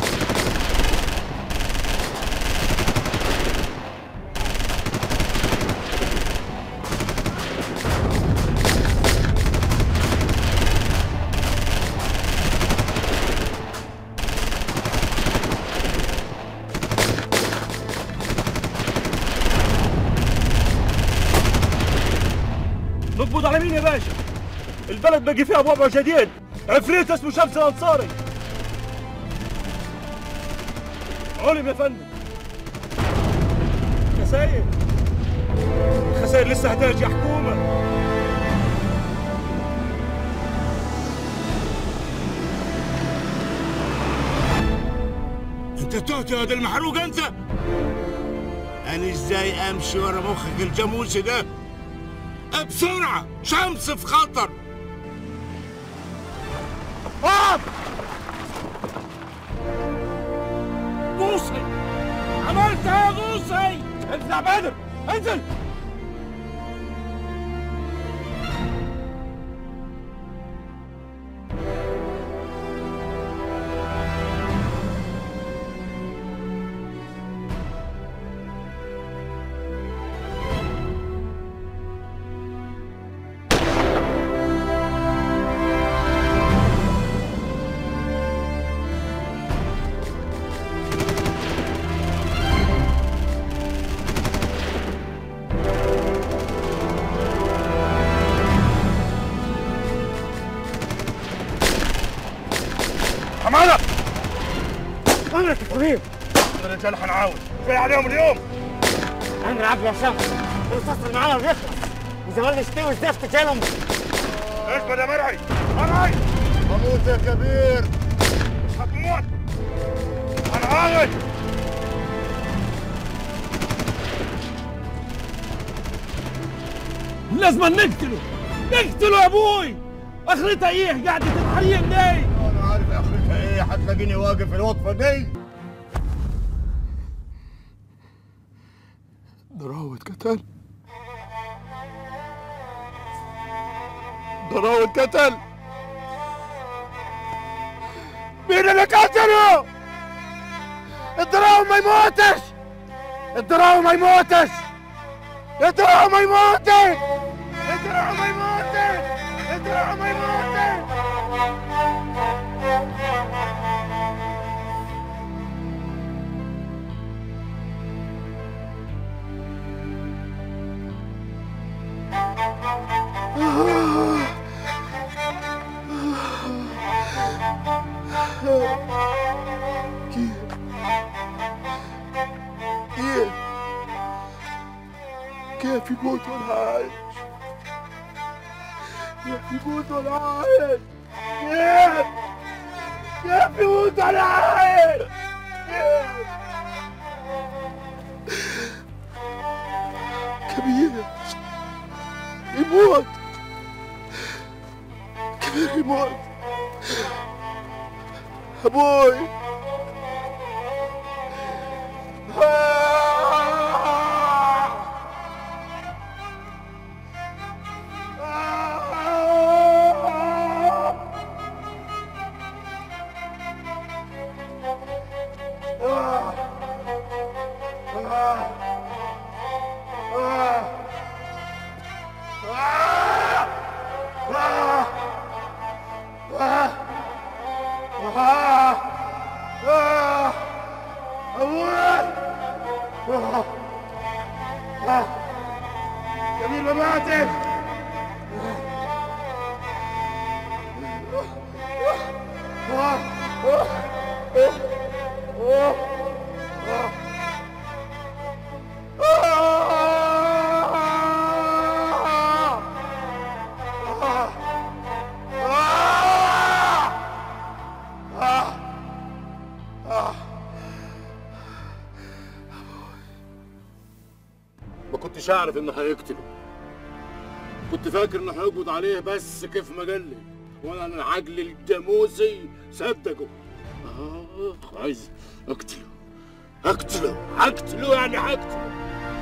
نقبض على مين يا باشا؟ البلد بقي فيها وضع جديد عفريت اسمه شمس الانصاري علم يا فندم خساير خساير لسه هتاج يا حكومه انت تهت يا ده المحروق انت انا ازاي امشي ورا مخك الجاموسي ده بسرعة شمس في خطر اقف غوصي عملتها يا غوصي انزل يا بدر انزل حماده انا تفريم الرجال حنعاود جاي عليهم اليوم انا عبد يا شمس الفصل معانا بيخلص وزمان نشتري والزفت جالهم اثبت يا مرعي مرعي بموت يا كبير مش هتموت هنعاود لازم نقتله نقتله يا ابوي اخرتها ايه قاعده تتحيم ليه انا عارف اخرتها ايه هتلاقيني واقف في الوقفه دي دراوة قتل دراوة قتل مين اللي قتله؟ الدراهم ما يموتش الدراهم ما يموتش الدراهم ما يموتش الدراهم ما يموتش الدراهم ما يموتش كيف كيف كيف يموت ولا عايش كيف يموت ولا عايش كيف كيف يموت ولا عايش كيف كبير يموت كبير يموت ابوي جميل ما ماتش ما كنتش اعرف انه هيقتله كنت فاكر انه هيقبض عليه بس كيف ما قال لي وانا العجل الجاموسي صدقه آه عايز اقتله اقتله هقتله يعني هقتله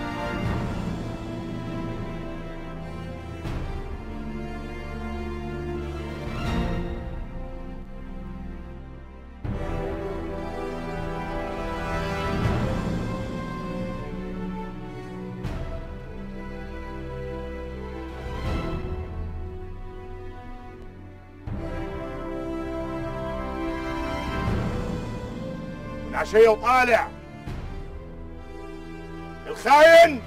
من عشية وطالع الخاين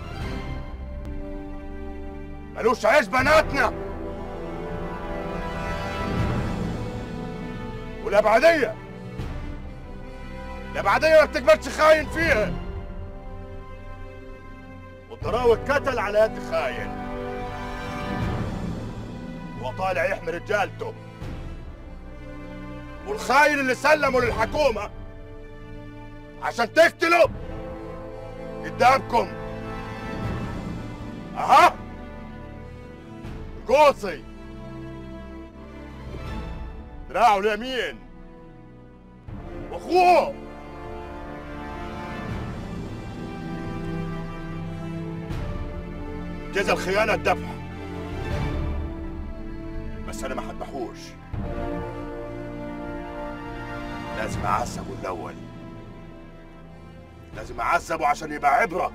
ملوش عيش بناتنا والابعدية الابعدية ما بتقبلش خاين فيها والضراوة اتكتل على يد خاين هو طالع يحمي رجالته والخاين اللي سلمه للحكومه عشان تقتلوا قدامكم اها قوصي دراعه اليمين واخوه جزا الخيانة الذبح بس أنا ما حذبحوش لازم أعذبه الأول لازم أعذبه عشان يبقى عبرة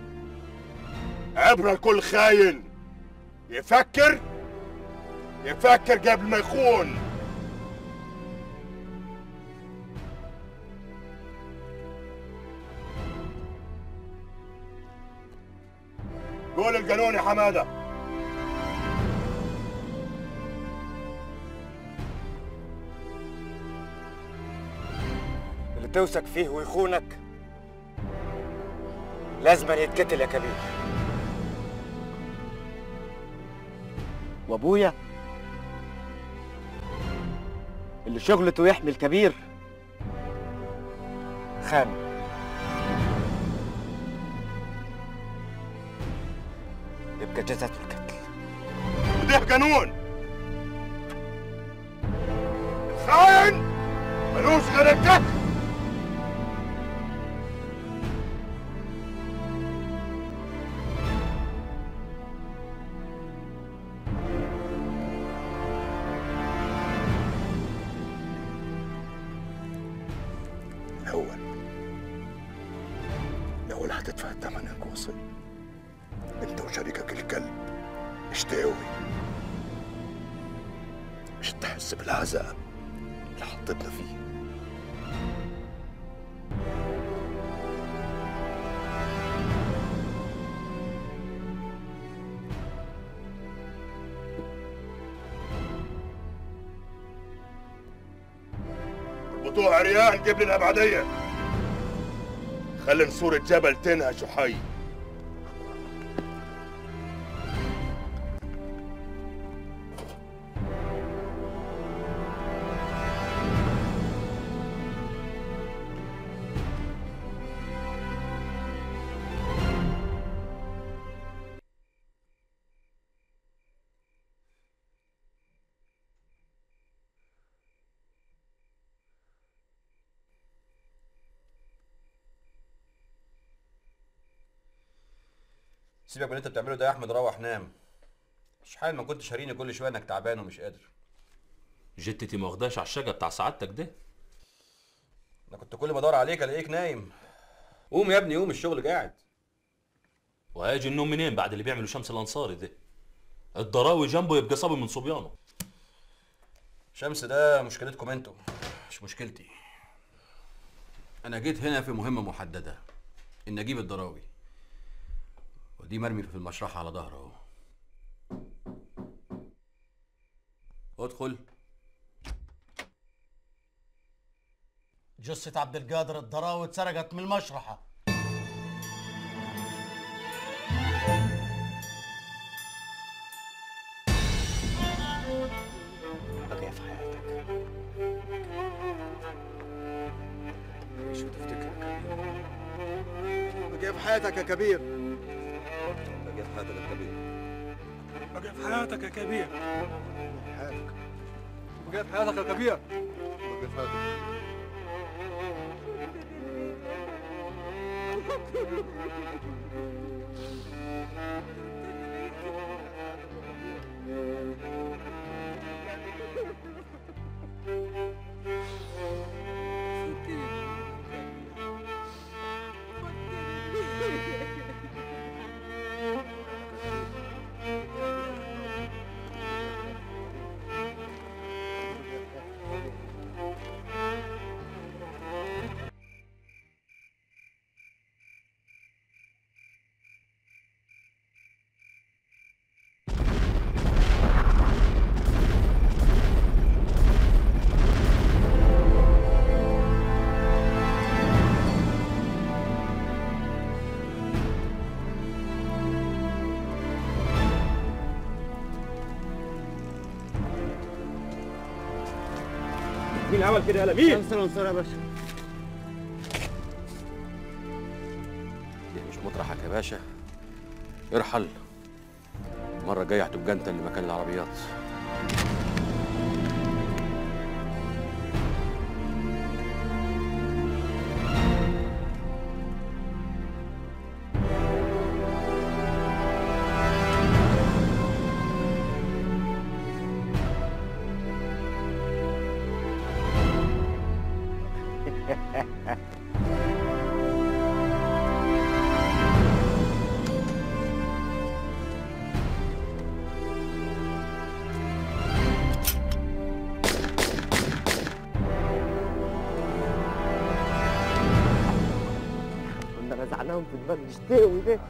عبرة لكل خاين يفكر يفكر قبل ما يخون قول القانون يا حماده اللي توثق فيه ويخونك لازم يتقتل يا كبير وابويا اللي شغلته يحمي الكبير خان يبقى جزاته القتل وده قانون الخاين ملوش غير القتل الأول الأول هتدفع الثمن يا كوصي أنت وشريكك الكلب اشتاوي مش تحس بالعذاب اللي حطيتنا فيه اربطوه عريان قبل الأبعدية خلي نسور الجبل تنهش وحي سيبك من اللي انت بتعمله ده يا احمد روح نام مش حال ما كنتش هريني كل شويه انك تعبان ومش قادر جتتي ما واخداش على الشقه بتاع سعادتك ده انا كنت كل ما ادور عليك الاقيك نايم قوم يا ابني قوم الشغل قاعد وهاجي النوم منين بعد اللي بيعملوا شمس الانصاري ده الضراوي جنبه يبقى صبي من صبيانه شمس ده مشكلتكم انتوا مش مشكلتي انا جيت هنا في مهمه محدده ان اجيب الضراوي ودي مرمي في المشرحه على ظهره اهو ادخل جثة عبد القادر الضراوي اتسرقت من المشرحة بقي في حياتك ايش بتفتكر بقي في حياتك يا كبير بقي في حياتك يا كبير بقي في حياتك يا كبير بقي في حياتك يا كبير بقي في حياتك مين اللي عمل كده يالا مين؟ شمس الانصار يا باشا دي مش مطرحك يا باشا ارحل المرة الجاية هتبقى انت اللي مكان العربيات رزعناهم في دماغ الشتاوي ده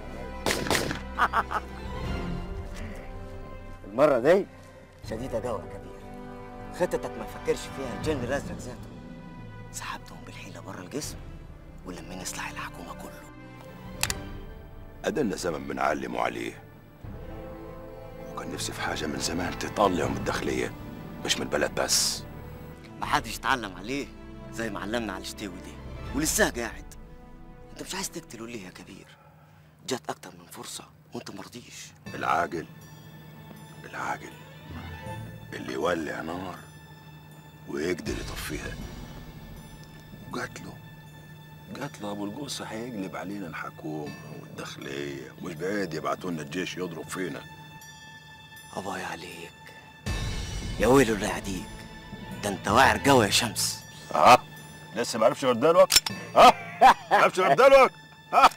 المرة دي شديدة جوا يا كبير خطتك ما فكرش فيها الجن الازرق ذاته سحبتهم بالحيلة بره الجسم ولما نصلح الحكومة كله أدلنا زمن بنعلموا عليه وكان نفسي في حاجة من زمان تطلع من الداخلية مش من البلد بس محدش اتعلم عليه زي ما علمنا على الشتاوي دي ولسه قاعد انت مش عايز تقتله ليه يا كبير جات اكتر من فرصة وانت مرضيش العاقل العاقل اللي يولع نار ويقدر يطفيها وقتله قتله ابو القوس هيقلب علينا الحكومه والداخليه مش بعيد يبعتوا لنا الجيش يضرب فينا اباي عليك يا ويلو اللي يعديك ده انت واعر جوا يا شمس ها لسه ما عرفش غير دلوقتي ها ما عرفش غير دلوقتي ها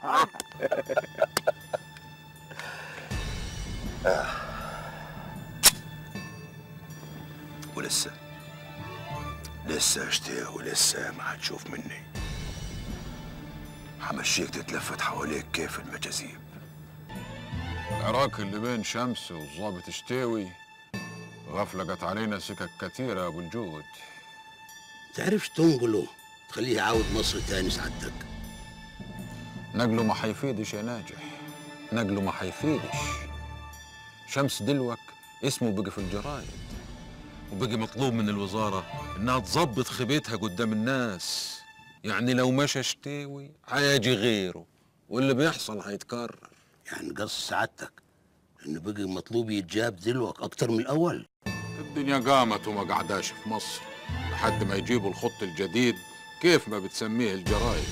آه. ولسه لسه اشتاق ولسه ما هتشوف مني همشيك تتلفت حواليك كيف المجاذيب العراك اللي بين شمس والظابط شتاوي غفلة جت علينا سكك كتيرة يا أبو الجود تعرفش تنقله تخليه يعاود مصر تاني سعادتك نقله ما حيفيدش يا ناجح نقله ما حيفيدش شمس دلوك اسمه بقي في الجرايد وبقي مطلوب من الوزارة إنها تظبط خيبتها قدام الناس يعني لو مشى شتاوي هيجي غيره واللي بيحصل هيتكرر يعني قص سعادتك انه بقي مطلوب يتجاب دلوك اكتر من الاول الدنيا قامت وما قعداش في مصر لحد ما يجيبوا الخط الجديد كيف ما بتسميه الجرايد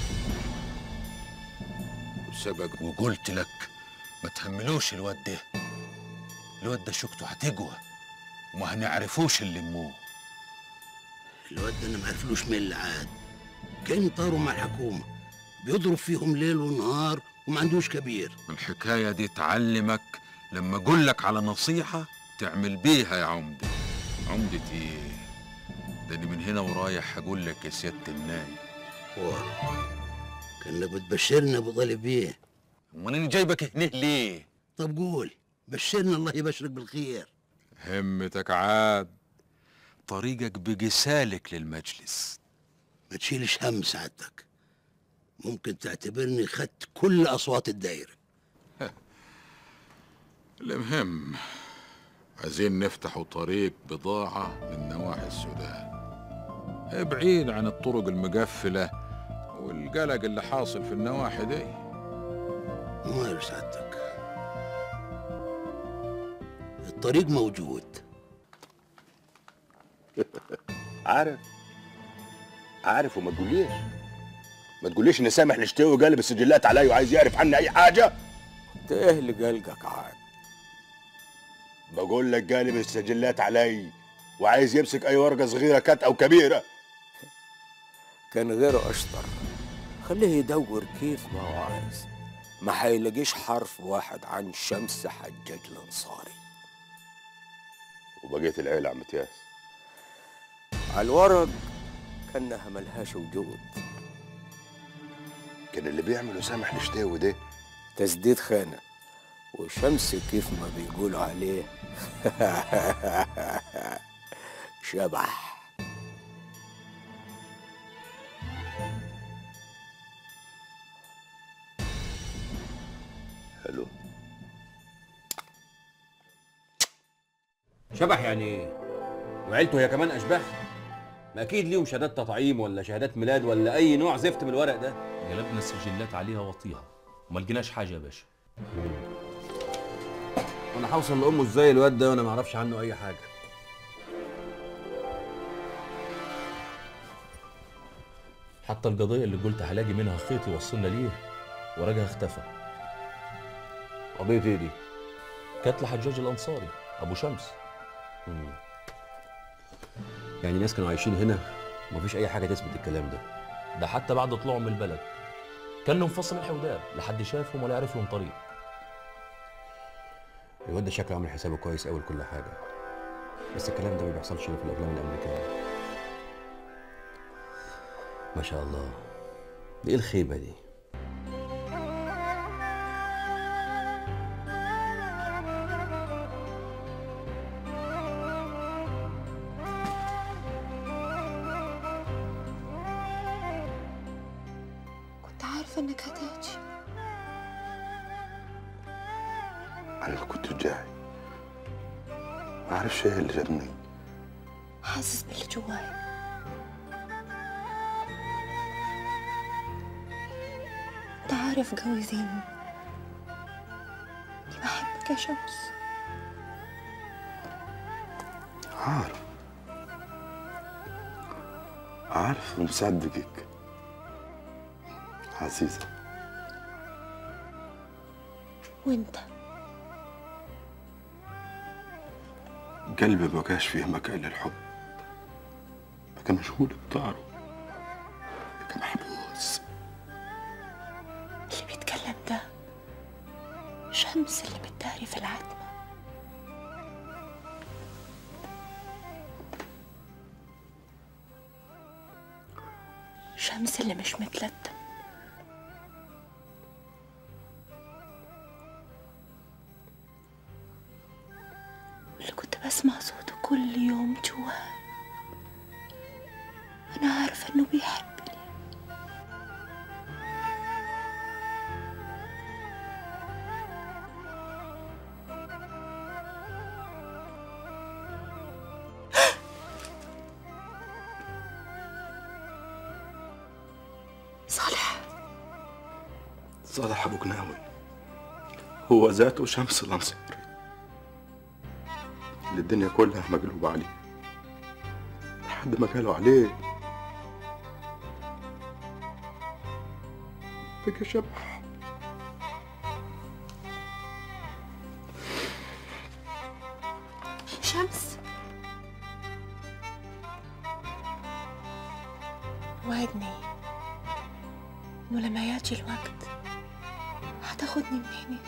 وسبق وقلت لك ما تهملوش الواد ده الواد ده شوكته هتقوى وما هنعرفوش اللي اموه الواد ده انا ما عرفلوش مين اللي عاد كان طاروا مع الحكومه بيضرب فيهم ليل ونهار وما عندوش كبير الحكاية دي تعلمك لما أقول لك على نصيحة تعمل بيها يا عمدة عمدة إيه؟ ده أنا من هنا ورايح هقول لك يا سيادة الناي هو كانك بتبشرنا ابو طالب بيه امال انا جايبك هنا ليه؟ طب قول بشرنا الله يبشرك بالخير همتك عاد طريقك بقي سالك للمجلس ما تشيلش هم سعادتك ممكن تعتبرني خدت كل اصوات الدايره المهم عايزين نفتحوا طريق بضاعة من نواحي السودان بعيد عن الطرق المقفلة والقلق اللي حاصل في النواحي دي ماله سعادتك الطريق موجود عارف عارف وما تقوليش ما تقوليش ان سامح الشتاوي قلب السجلات عليا وعايز يعرف عني اي حاجه انت ايه اللي قلقك عاد بقول لك قالب السجلات علي وعايز يمسك اي ورقه صغيره كات او كبيره كان غيره اشطر خليه يدور كيف ما هو عايز ما حيلاقيش حرف واحد عن شمس حجاج الانصاري وبقيت العيله عم متياس على الورق كانها ملهاش وجود كان اللي بيعمله سامح الشتاوي ده تسديد خانه وشمس كيف ما بيقولوا عليه شبح حلو شبح يعني ايه؟ وعيلته هي كمان اشباح؟ ما اكيد ليهم شهادات تطعيم ولا شهادات ميلاد ولا اي نوع زفت من الورق ده قلبنا السجلات عليها وطيها وما لقيناش حاجه يا باشا وانا هوصل لامه ازاي الواد ده وانا ما اعرفش عنه اي حاجه حتى القضيه اللي قلت هلاقي منها خيط يوصلنا ليه ورقها اختفى قضيه ايه دي؟ قتل حجاج الانصاري ابو شمس يعني ناس كانوا عايشين هنا ومفيش اي حاجه تثبت الكلام ده ده حتى بعد طلوعهم من البلد كانوا انفصل الحوداب لحد شافهم ولا عرف لهم طريق الواد ده شكله عامل حسابه كويس قوي لكل حاجه بس الكلام ده ما بيحصلش الا في الافلام الامريكيه ما شاء الله دي ايه الخيبه دي عارفة إنك هتاجي انا ما كنت جاي ما اعرفش ايه اللي جابني حاسس باللي جواي انت عارف قوي زين اني بحبك يا شمس عارف عارف ومصدقك عزيزة وانت قلبي مبقاش فيه مكان للحب بقى مشغول بطاره بقى محبوس اللي بيتكلم ده شمس اللي بتداري في العتمة شمس اللي مش متلتم اللي كنت بسمع صوته كل يوم جواي أنا عارفة إنه بيحبني صالح صالح ابو قناوي هو ذاته شمس الانصاري اللي الدنيا كلها مقلوبة عليه لحد ما قالوا عليه بقى شبح شمس وعدني انه لما يجي الوقت هتاخدني من هنا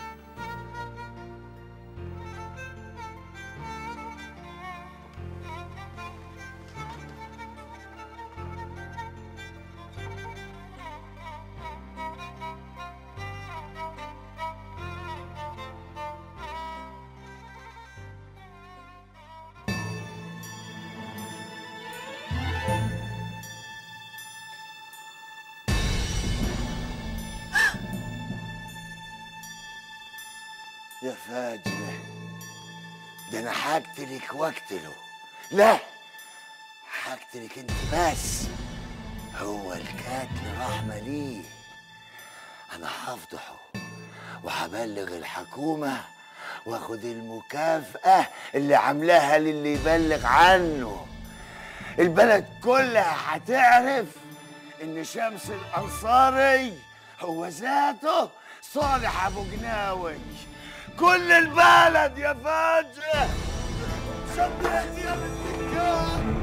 يا فاجرة ده انا هقتلك واقتله لا هقتلك انت بس هو القتل رحمة ليه انا هفضحه وهبلغ الحكومة واخد المكافأة اللي عاملاها للي يبلغ عنه البلد كلها هتعرف ان شمس الانصاري هو ذاته صالح ابو جناوي كل البلد يا فاجر شبيت يا بنت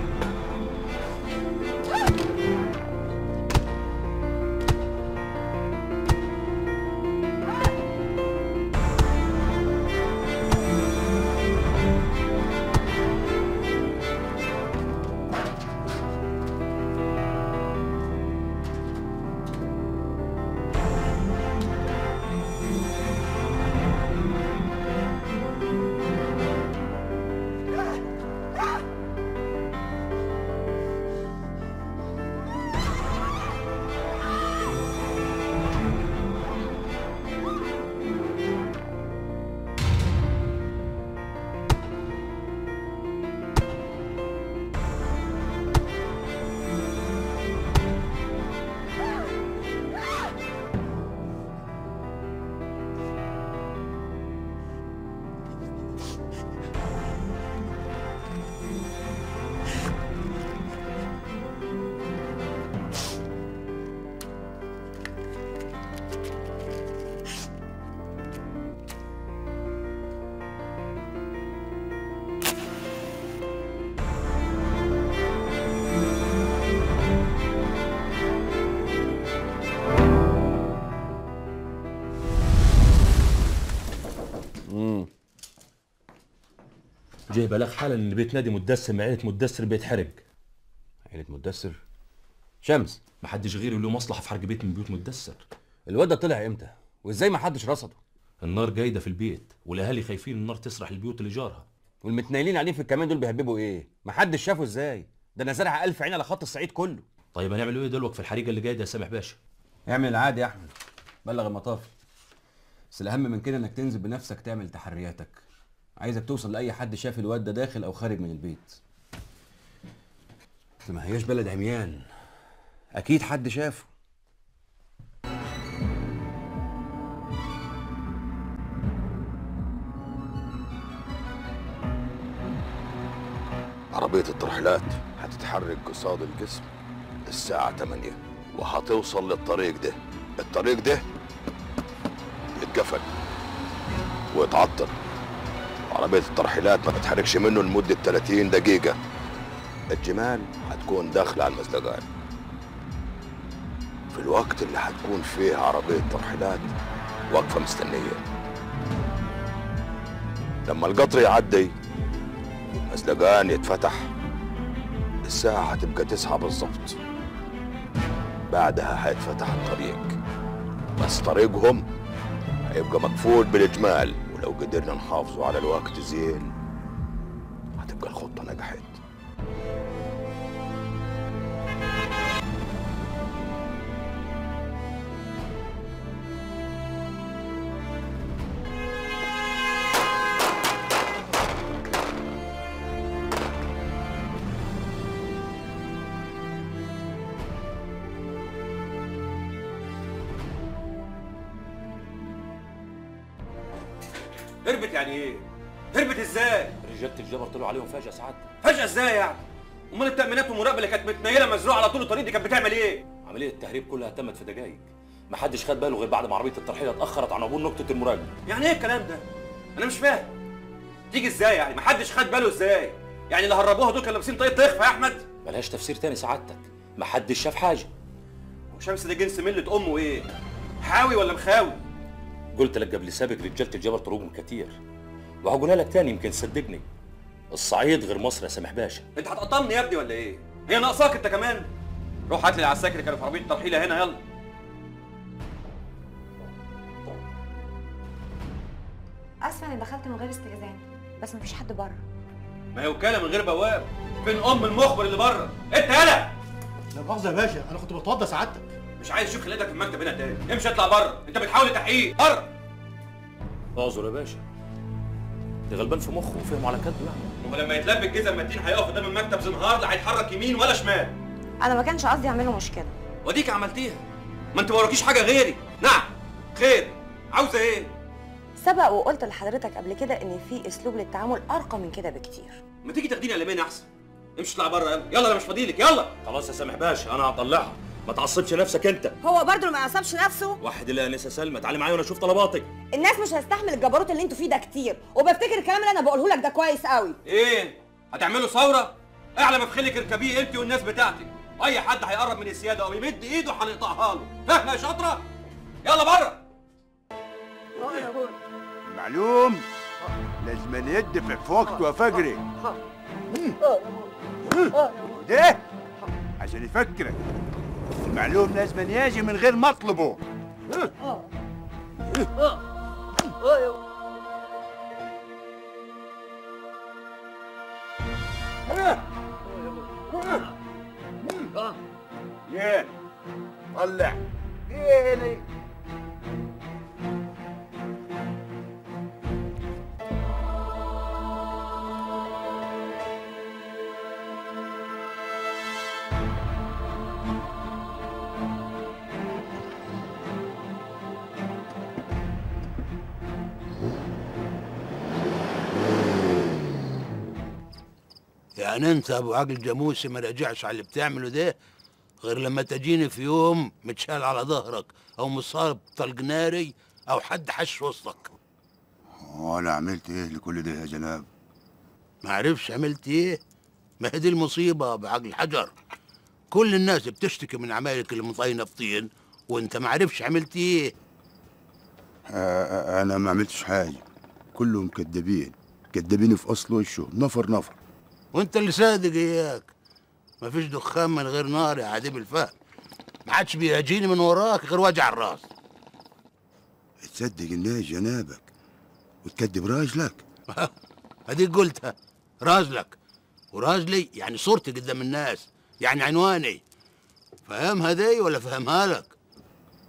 امم جاي بلاغ حالا ان بيت نادي مدثر مع عيله مدثر بيتحرق عيله مدثر شمس محدش غيري له مصلحه في حرق بيت من بيوت مدثر الواد ده طلع امتى وازاي ما حدش رصده النار جايده في البيت والاهالي خايفين النار تسرح البيوت اللي جارها والمتنيلين عليه في الكمان دول بيهببوا ايه ما حدش شافه ازاي ده انا زارع الف عين على خط الصعيد كله طيب هنعمل ايه دلوقتي في الحريقه اللي جايه دي يا سامح باشا اعمل العادي يا احمد بلغ المطافي بس الاهم من كده انك تنزل بنفسك تعمل تحرياتك عايزك توصل لاي حد شاف الواد ده داخل او خارج من البيت ده ما هياش بلد عميان اكيد حد شافه عربية الترحيلات هتتحرك قصاد القسم الساعة 8 وهتوصل للطريق ده الطريق ده يتقفل ويتعطل عربية الترحيلات ما تتحركش منه لمدة 30 دقيقة الجمال هتكون داخلة على المزلقان في الوقت اللي هتكون فيه عربية ترحيلات واقفة مستنية لما القطر يعدي المزلقان يتفتح الساعة هتبقى تسعة بالظبط بعدها هيتفتح الطريق بس طريقهم هيبقى مقفول بالإجمال ولو قدرنا نحافظوا على الوقت زين هتبقى الخطة نجحت هربت يعني ايه؟ هربت ازاي؟ رجاله الجبر طلعوا عليهم فجاه سعادتك فجأة ازاي يعني؟ امال التأمينات والمراقبة اللي كانت متنيلة مزروعة على طول الطريق دي كانت بتعمل ايه؟ عمليه التهريب كلها تمت في دقائق محدش خد باله غير بعد ما عربيه الترحيل اتاخرت عن عبور نقطه المراقبه يعني ايه الكلام ده؟ انا مش فاهم تيجي ازاي يعني؟ محدش خد باله ازاي؟ يعني اللي هربوها دول كانوا لابسين طاقية تخفى يا احمد؟ ملهاش تفسير تاني سعادتك محدش شاف حاجه وشمس ده جنس ملة امه ايه؟ حاوي ولا مخاوي؟ قلت لك قبل سابق رجاله الجبر طرقهم كتير وهقولها لك تاني يمكن تصدقني الصعيد غير مصر يا سامح باشا انت هتقطمني يا ابني ولا ايه؟ هي ناقصاك انت كمان؟ روح هات لي العساكر اللي كانوا في عربية الترحيلة هنا يلا اسفه اني دخلت من غير استئذان بس مفيش حد بره ما هي وكالة من غير بواب فين ام المخبر اللي بره؟ انت يالا لا مؤاخذة يا باشا أنا كنت بتوضى سعادتك مش عايز اشوف خلقتك في المكتب هنا تاني امشي اطلع بره انت بتحاول تحقيق بره اعذر يا باشا ده غلبان في مخه وفهمه على كده يعني ولما يتلبي الجزم متين هيقف قدام المكتب زنهار لا هيتحرك يمين ولا شمال انا ما كانش قصدي اعمله مشكله وديك عملتيها ما انت ما وراكيش حاجه غيري نعم خير عاوزه ايه سبق وقلت لحضرتك قبل كده ان في اسلوب للتعامل ارقى من كده بكتير ما تيجي تاخديني قلمين احسن امشي اطلع بره يلا يلا انا مش فاضيلك يلا خلاص يا سامح باشا انا هطلعها ما تعصبش نفسك انت هو برضه ما يعصبش نفسه واحد الله يا نسا سلمى تعالي معايا وانا اشوف طلباتك الناس مش هتستحمل الجبروت اللي انتوا فيه ده كتير وبفتكر الكلام اللي انا بقوله لك ده كويس قوي ايه هتعملوا ثوره اعلى ما في خلك اركبيه انت والناس بتاعتك اي حد هيقرب من السياده او يمد ايده هنقطعها له فاهمه يا شاطره يلا بره معلوم لازم يدفع في وقته يا فجري ده عشان يفكرك المعلوم لازم يجي من غير ما اطلبه ين طلع يلي يعني انت ابو عقل جاموسي ما رجعش على اللي بتعمله ده غير لما تجيني في يوم متشال على ظهرك او مصاب طلق ناري او حد حش وسطك وانا عملت ايه لكل ده يا جناب ما عرفش عملت ايه ما هي دي المصيبه بعقل حجر كل الناس بتشتكي من عمايلك اللي مطينه في طين وانت ما عرفش عملت ايه آه، انا ما عملتش حاجه كلهم كدابين كدابين في اصل وشه نفر نفر وانت اللي صادق اياك ما فيش دخان من غير نار يا عديم الفهم ما حدش بيهاجيني من وراك غير وجع الراس تصدق الناس جنابك وتكدب راجلك اديك قلتها راجلك وراجلي يعني صورتي قدام الناس يعني عنواني فاهمها دي ولا فهمها لك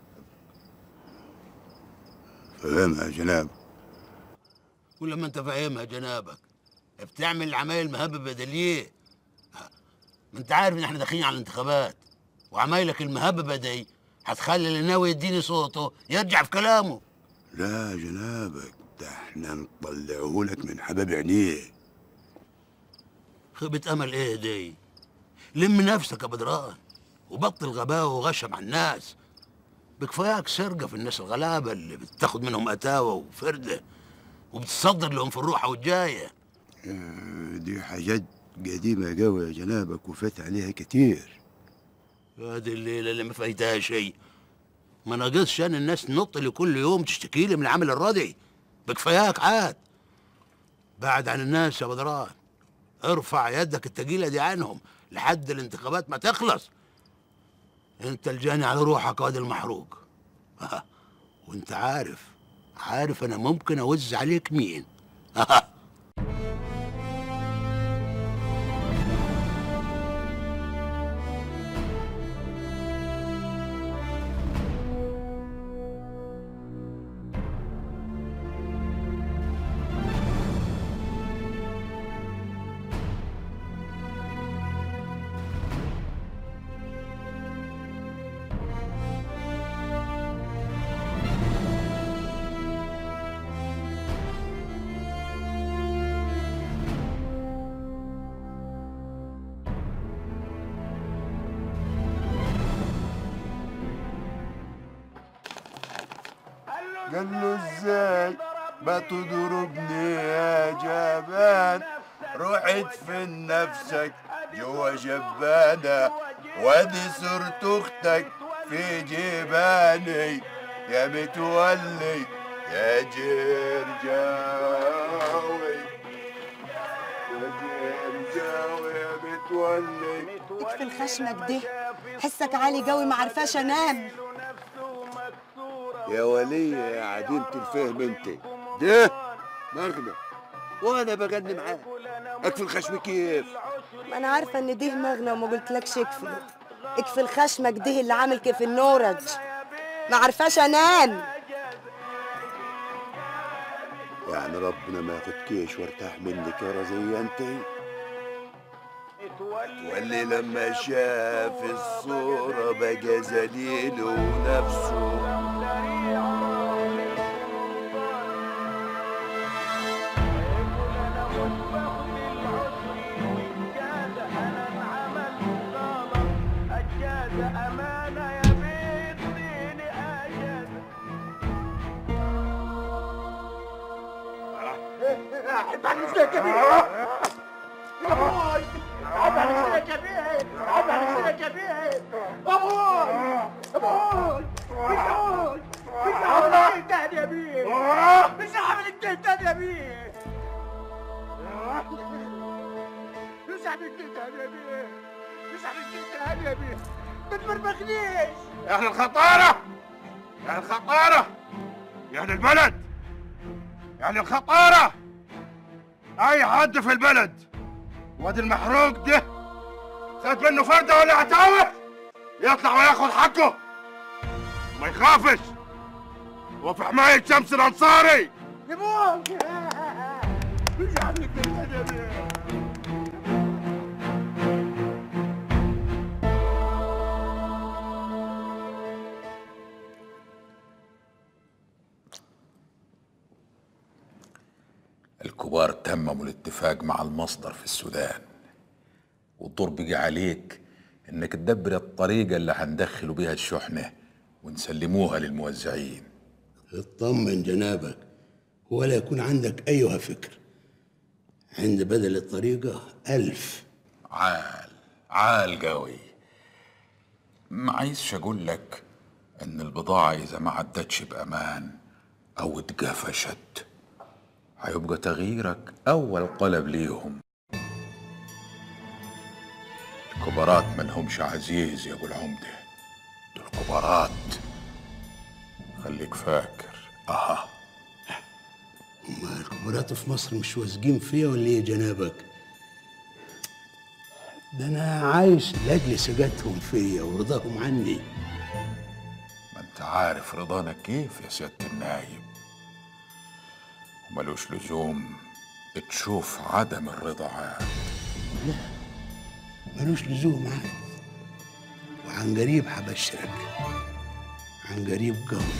فهمها يا جناب ولما انت فاهمها جنابك بتعمل العمايل مهببه ده ليه؟ ما انت عارف ان احنا داخلين على الانتخابات وعمايلك المهببه دي هتخلي اللي ناوي يديني صوته يرجع في كلامه لا يا جنابك ده احنا نطلعهولك من حباب عينيه خيبة امل ايه دي؟ لم نفسك يا بدران وبطل غباوه وغشم على الناس بكفاياك سرقه في الناس الغلابه اللي بتاخد منهم اتاوه وفرده وبتصدر لهم في الروحه والجايه آه، دي حاجات قديمة قوي يا جنابك وفات عليها كتير هذه الليله اللي ما فايتها شيء ما ناقصش انا الناس تنط لي كل يوم تشتكي لي من العمل الردعي بكفاياك عاد بعد عن الناس يا بدران ارفع يدك التقيله دي عنهم لحد الانتخابات ما تخلص انت الجاني على روحك وادي المحروق ها، وانت عارف عارف انا ممكن اوز عليك مين ها. قال له ازاي ما تضربني يا جبان رحت في نفسك جوا جبانة وادي صورة اختك في جباني يا متولي يا جرجاوي يا جرجاوي يا متولي اكفي الخشمك ده حسك عالي قوي ما عرفاش انام يا ولية يا عديمة الفهم انت ده مغنى وانا بغني معاه اكفي الخشم كيف ما انا عارفه ان ده مغنى وما قلتلكش اكفي اكفي الخشمك ده اللي عامل كيف النورج ما عرفاش انام يعني ربنا ما ياخد كيش وارتاح منك يا رزية انت تولي لما شاف الصورة بقى ذليل ونفسه عيب عليك يا كبير أبوي عيب عليك يا كبير عيب عليك يا كبير أبوي أبوي مش هقول مش هعمل الجيل تاني يا بيه مش هعمل الجيل تاني يا بيه مش هعمل الجيل تاني يا بيه مش هعمل الجيل تاني يا بيه ما تبربخنيش يا اهل الخطاره يا اهل الخطاره يا اهل البلد يا اهل الخطاره اي حد في البلد وادي المحروق ده خد منه فرده ولا عتاوه يطلع وياخد حقه وما يخافش هو في حمايه شمس الانصاري يبوك مش هعمل الجيل تاني يا بيه الكبار تمموا الاتفاق مع المصدر في السودان والدور بقي عليك انك تدبر الطريقة اللي هندخلوا بيها الشحنة ونسلموها للموزعين اطمن جنابك ولا يكون عندك أيها فكر عند بدل الطريقة ألف عال عال قوي ما عايزش اقول لك ان البضاعة اذا ما عدتش بامان او اتقفشت هيبقى تغييرك اول قلب ليهم الكبارات ملهمش عزيز يا ابو العمدة دول كبارات خليك فاكر اها ما الكبارات في مصر مش واثقين فيا ولا ايه جنابك ده انا عايش لاجل ثقتهم فيا ورضاهم عني ما انت عارف رضانا كيف يا سيادة النايب ملوش لزوم تشوف عدم الرضا عاد لا ملوش لزوم عاد وعن قريب حبشرك عن قريب قوي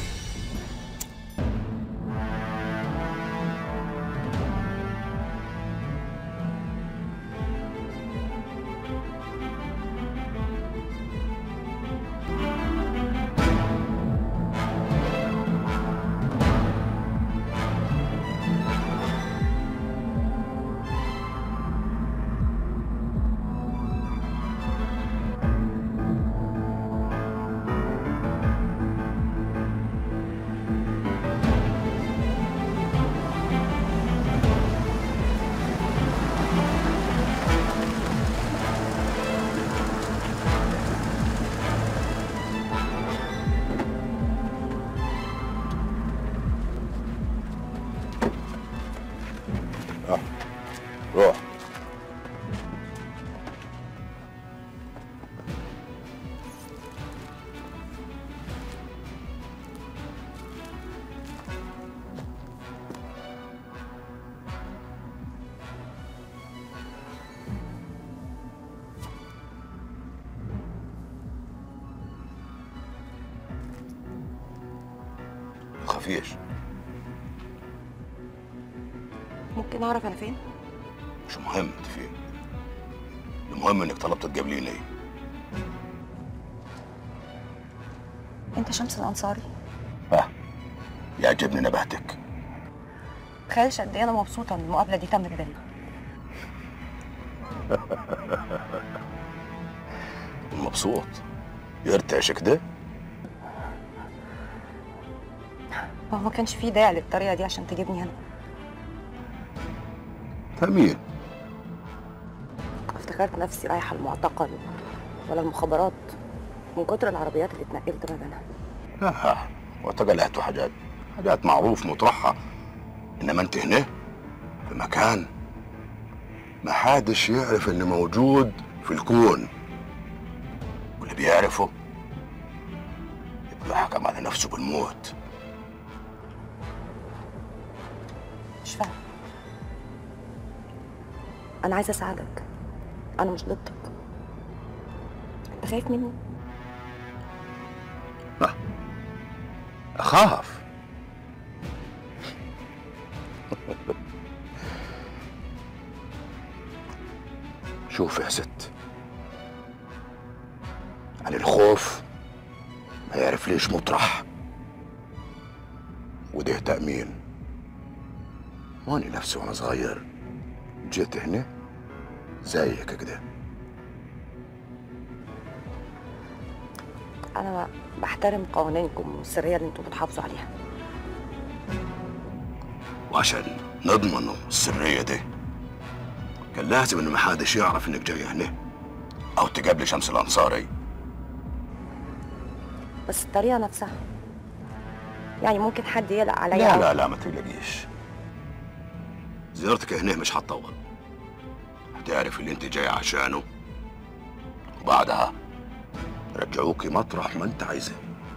روح خفيش ممكن اعرف انا فين مش مهم انت فين المهم انك طلبت تقابليني انت شمس الانصاري يعجبني نبهتك تخيلش قد ايه انا مبسوطه ان المقابله دي تمت بينا مبسوط يرتعش كده هو ما كانش فيه داعي للطريقه دي عشان تجيبني هنا تمين افتكرت نفسي رايحه المعتقل ولا المخابرات من كتر العربيات اللي اتنقلت ما بينها لا وتقلعت حاجات حاجات معروف مطرحها انما انت هنا في مكان ما حدش يعرف انه موجود في الكون واللي بيعرفه يبقى حكم على نفسه بالموت مش فاهم انا عايزه اساعدك انا مش ضدك انت خايف مني اخاف شوف يا ست عن الخوف ما يعرف ليش مطرح وده تأمين واني نفسي وانا صغير جيت هنا زيك كده انا بحترم قوانينكم والسريه اللي انتوا بتحافظوا عليها وعشان نضمنوا السرية دي كان لازم ان محدش يعرف انك جاي هنا او تقابلي شمس الانصاري بس الطريقه نفسها يعني ممكن حد يقلق عليا لا أو- لا لا ما تقلقيش زيارتك هنا مش هتطول هتعرف اللي انت جاي عشانه وبعدها رجعوكي مطرح ما انت عايزه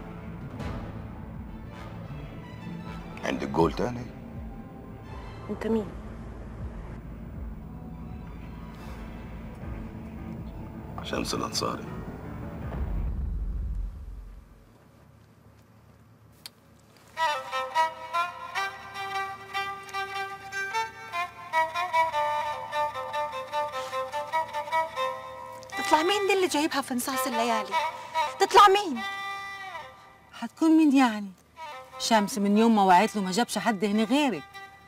عندك جول تاني انت مين شمس الانصاري تطلع مين دي اللي جايبها في نصاص الليالي تطلع مين هتكون مين يعني شمس من يوم ما وعيت له ما جابش حد هنا غيرك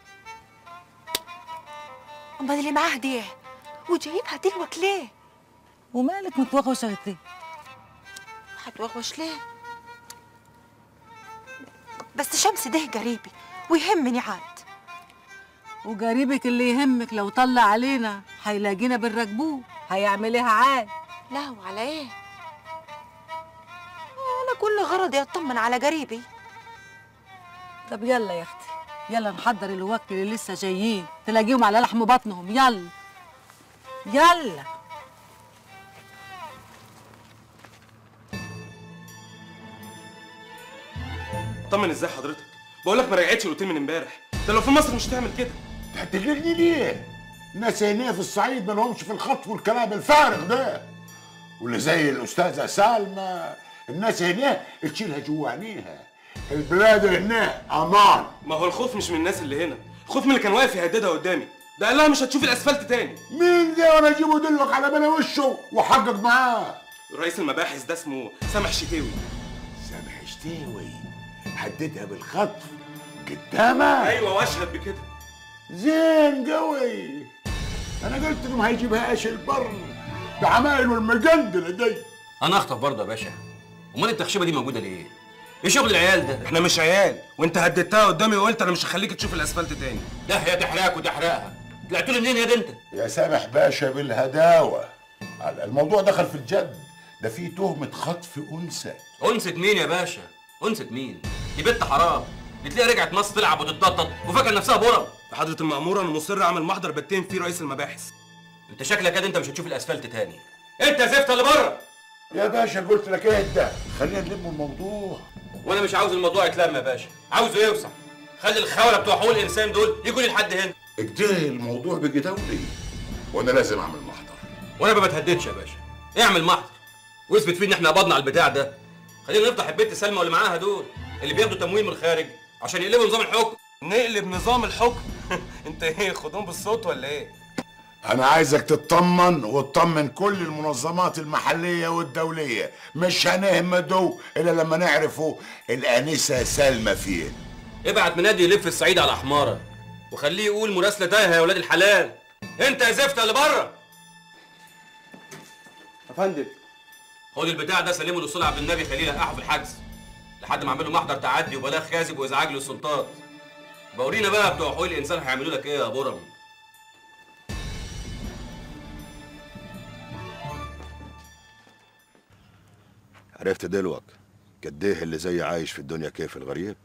امال اللي معاه دي وجايبها دلوك ليه ومالك متوغوشة ليه هتوغوش ليه بس شمس ده قريبي ويهمني عاد وقريبك اللي يهمك لو طلع علينا هيلاقينا بنراكبوه هيعمل ايه عاد لا وعلى ايه انا كل غرضي اطمن على قريبي طب يلا يا اختي يلا نحضر الوقت اللي لسه جايين تلاقيهم على لحم بطنهم يلا يلا طمن ازاي حضرتك بقول لك ما رجعتش الاوتيل من امبارح ده لو في مصر مش هتعمل كده تحتجني ليه؟ الناس هنا في الصعيد ما لهمش في الخطف والكلام الفارغ ده واللي زي الاستاذه سلمى الناس هنا تشيلها جوا عينيها البلاد هنا امان ما هو الخوف مش من الناس اللي هنا الخوف من اللي كان واقف يهددها قدامي ده قال لها مش هتشوف الاسفلت تاني مين ده وانا اجيبه دلوك على بلا وشه واحقق معاه رئيس المباحث ده اسمه سامح شتاوي سامح شتاوي هددها بالخطف قدامك ايوه واشهد بكده زين قوي انا قلت له ما هيجيبهاش البر بعمايله المجندله دي انا اخطف برضه يا باشا امال التخشيبه دي موجوده ليه ايه شغل العيال ده احنا مش عيال وانت هددتها قدامي وقلت انا مش هخليك تشوف الاسفلت تاني ده هي تحرقك وتحرقها طلعت له منين يا بنت يا سامح باشا بالهداوه الموضوع دخل في الجد ده فيه تهمه خطف انثى انثى مين يا باشا انثى مين دي بنت حرام دي تلاقيها رجعت مصر تلعب وتتنطط وفاكر نفسها برم حضرة المأمورة انا مصر اعمل محضر بتهم فيه رئيس المباحث انت شكلك كده انت مش هتشوف الاسفلت تاني انت يا زفت اللي بره يا باشا قلت لك ايه ده خلينا نلم الموضوع وانا مش عاوز الموضوع يتلم يا باشا عاوزه يوسع خلي الخونه بتوع حقوق الانسان دول يجوا لي لحد هنا كده الموضوع بقي دولي وانا لازم اعمل محضر وانا ما بتهددش يا باشا اعمل محضر واثبت فيه ان احنا قبضنا على البتاع ده خلينا نفضح البنت سلمى واللي معاها دول اللي بياخدوا تمويل من الخارج عشان يقلبوا نظام الحكم نقلب نظام الحكم انت ايه خدهم بالصوت ولا ايه انا عايزك تطمن وتطمن كل المنظمات المحليه والدوليه مش هنهمدوا الا لما نعرفوا الانسه سلمى فين ابعت منادي يلف الصعيد على حماره وخليه يقول مراسله تايهه يا ولاد الحلال انت يا زفت اللي بره يا فندم خد البتاع ده سلمه للأستاذ عبد النبي خليه يلقحه في الحجز لحد ما اعمل له محضر تعدي وبلاغ كاذب وازعاج للسلطات بورينا بقى بتوع حقوق الانسان هيعملوا لك ايه يا برم عرفت دلوك قد ايه اللي زي عايش في الدنيا كيف الغريب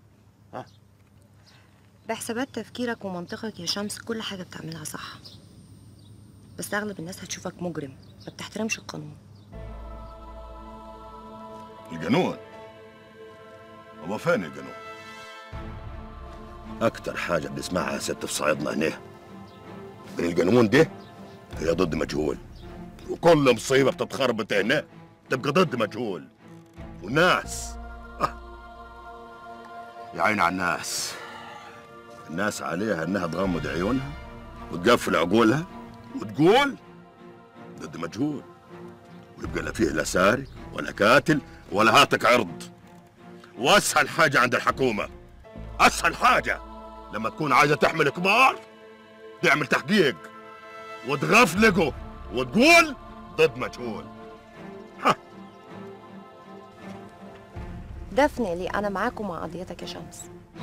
بحسابات تفكيرك ومنطقك يا شمس كل حاجة بتعملها صح بس أغلب الناس هتشوفك مجرم ما بتحترمش القانون الجنون هو فين الجنون اكتر حاجه بنسمعها يا ست في صعيدنا هنا من الجنون دي هي ضد مجهول وكل مصيبه بتتخربط هنا تبقى ضد مجهول والناس آه. يا عيني على الناس الناس عليها انها تغمض عيونها وتقفل عقولها وتقول ضد مجهول ويبقى لا فيه لا سارق ولا قاتل ولا هاتك عرض واسهل حاجه عند الحكومه اسهل حاجه لما تكون عايزه تحمل كبار تعمل تحقيق وتغفلقه وتقول ضد مجهول دفني لي أنا معاك ومع قضيتك يا شمس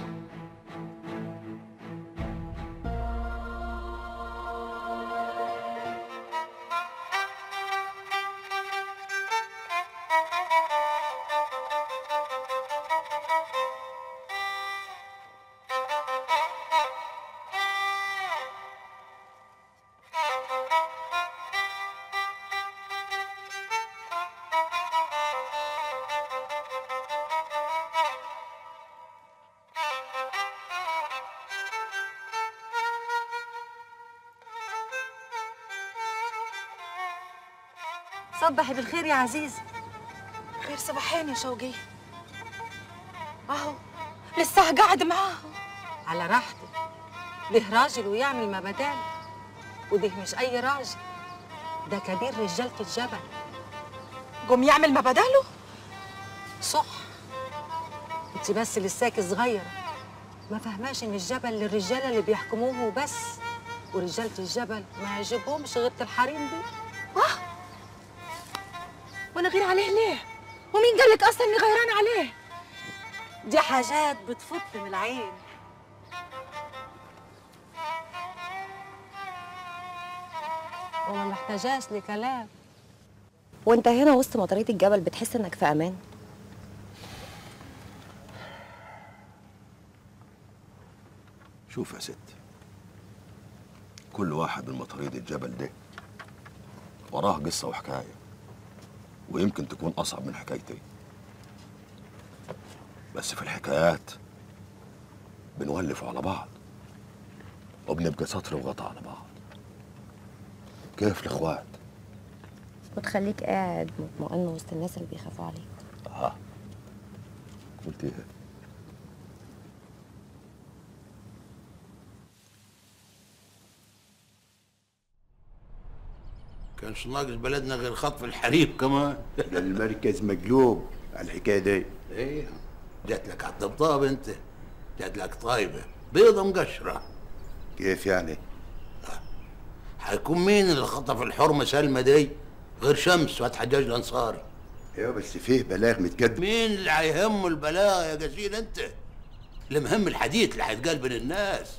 صبحي بالخير يا عزيزة خير صباحين يا شوقية اهو لسه قاعد معاهم على راحته ده راجل ويعمل ما بدال وده مش أي راجل ده كبير رجالة الجبل قوم يعمل ما بداله صح انت بس لساكي صغيرة ما فهماش ان الجبل للرجالة اللي بيحكموه وبس ورجالة الجبل ما يعجبهمش غيرة الحريم دي اه وانا غير عليه ليه ومين قال لك اصلا اني غيران عليه دي حاجات بتفط من العين وما محتاجاش لكلام وانت هنا وسط مطرية الجبل بتحس انك في امان شوف يا ست كل واحد من مطاريد الجبل ده وراه قصة وحكاية ويمكن تكون أصعب من حكايتي بس في الحكايات بنولف على بعض وبنبقى سطر وغطا على بعض كيف الاخوات وتخليك قاعد مطمئن وسط الناس اللي بيخافوا عليك اه قلت ايه كانش ناقص بلدنا غير خطف الحريم كمان ده المركز مقلوب على الحكايه دي ايه جات لك على الطبطاب انت جات لك طايبه بيضه مقشره كيف يعني؟ هيكون مين اللي خطف الحرمه سلمى دي غير شمس واد حجاج الانصاري ايوه بس فيه بلاغ متقدم مين اللي هيهمه البلاغ يا جزيل انت المهم الحديث اللي هيتقال بين الناس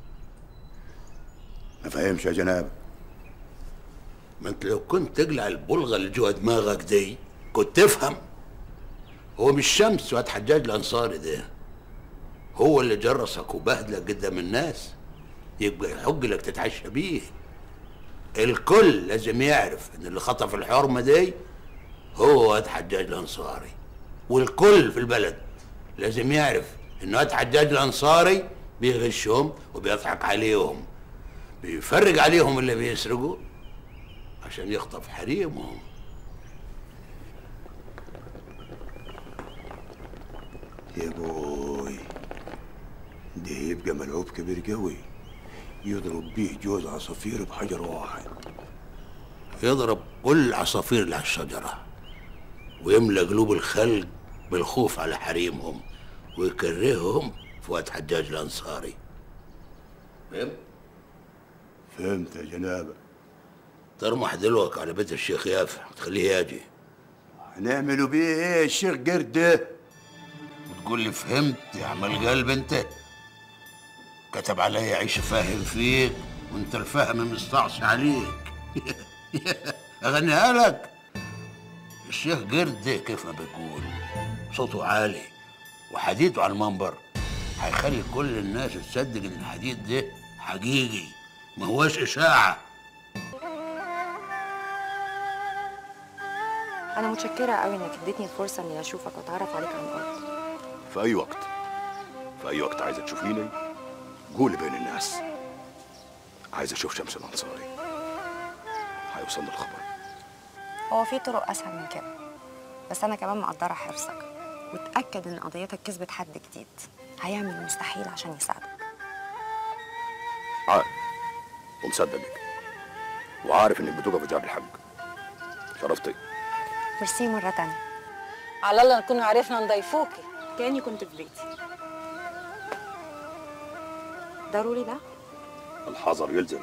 ما فهمش يا جناب ما انت لو كنت تقلع البلغه اللي جوا دماغك دي كنت تفهم هو مش شمس واد حجاج الانصاري ده هو اللي جرسك وبهدلك قدام الناس يبقى يحق لك تتعشى بيه الكل لازم يعرف ان اللي خطف الحرمه دي هو واد حجاج الانصاري والكل في البلد لازم يعرف ان واد حجاج الانصاري بيغشهم وبيضحك عليهم بيفرج عليهم اللي بيسرقوا عشان يخطف حريمهم يا بوي ده يبقى ملعوب كبير قوي يضرب بيه جوز عصافير بحجر واحد يضرب كل العصافير اللي على الشجرة ويملى قلوب الخلق بالخوف على حريمهم ويكرههم في وقت حجاج الأنصاري فهمت؟ فهمت يا جنابه ترمح دلوك على بيت الشيخ يافع وتخليه يجي هنعملوا بيه ايه الشيخ قرد ده وتقول لي فهمت يا عمل قلب انت كتب عليا يعيش فاهم فيك وانت الفهم مستعصي عليك اغنيها لك الشيخ قرد كيف ما بيقول صوته عالي وحديثه على المنبر هيخلي كل الناس تصدق ان الحديث ده حقيقي ما هوش اشاعه انا متشكره قوي انك اديتني الفرصه اني اشوفك واتعرف عليك عن قرب في اي وقت في اي وقت عايزه تشوفيني قولي بين الناس عايز اشوف شمس الانصاري هيوصلني الخبر هو في طرق اسهل من كده بس انا كمان مقدره حرصك وتاكد ان قضيتك كسبت حد جديد هيعمل المستحيل عشان يساعدك عارف ومصدقك وعارف انك بتوقف جنب الحق شرفتي ميرسي مره تانية على الله نكون عرفنا نضيفوكي كاني كنت في بيتي ضروري ده الحذر يلزم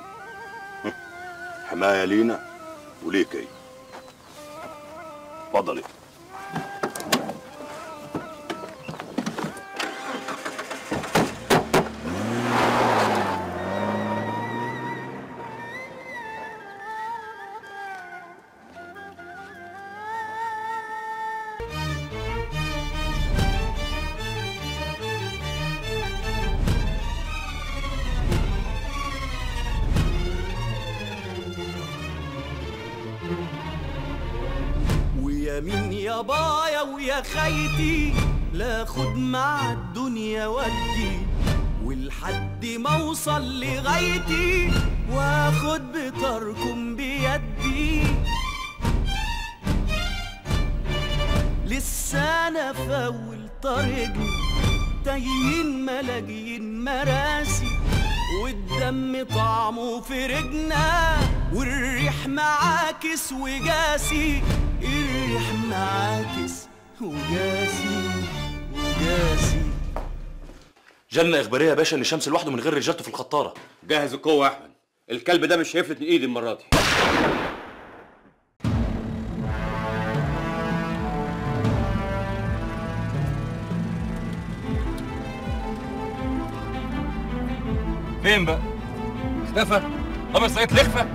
حماية لينا وليكي اتفضلي ويا مين يا بايا ويا خيتي لا خد مع الدنيا ودي ولحد ما اوصل لغايتي واخد بطاركم بيدي لسه انا في اول طريقنا تايهين ملاجين مراسي والدم طعمه في رجنا والريح معاكس وجاسي الريح معاكس وجاسي وجاسي جنة إخبارية يا باشا إن شمس لوحده من غير رجالته في الخطارة جهز القوة يا أحمد الكلب ده مش هيفلت من إيدي المرة دي فين بقى؟ اختفى؟ طب سقيت لخفة؟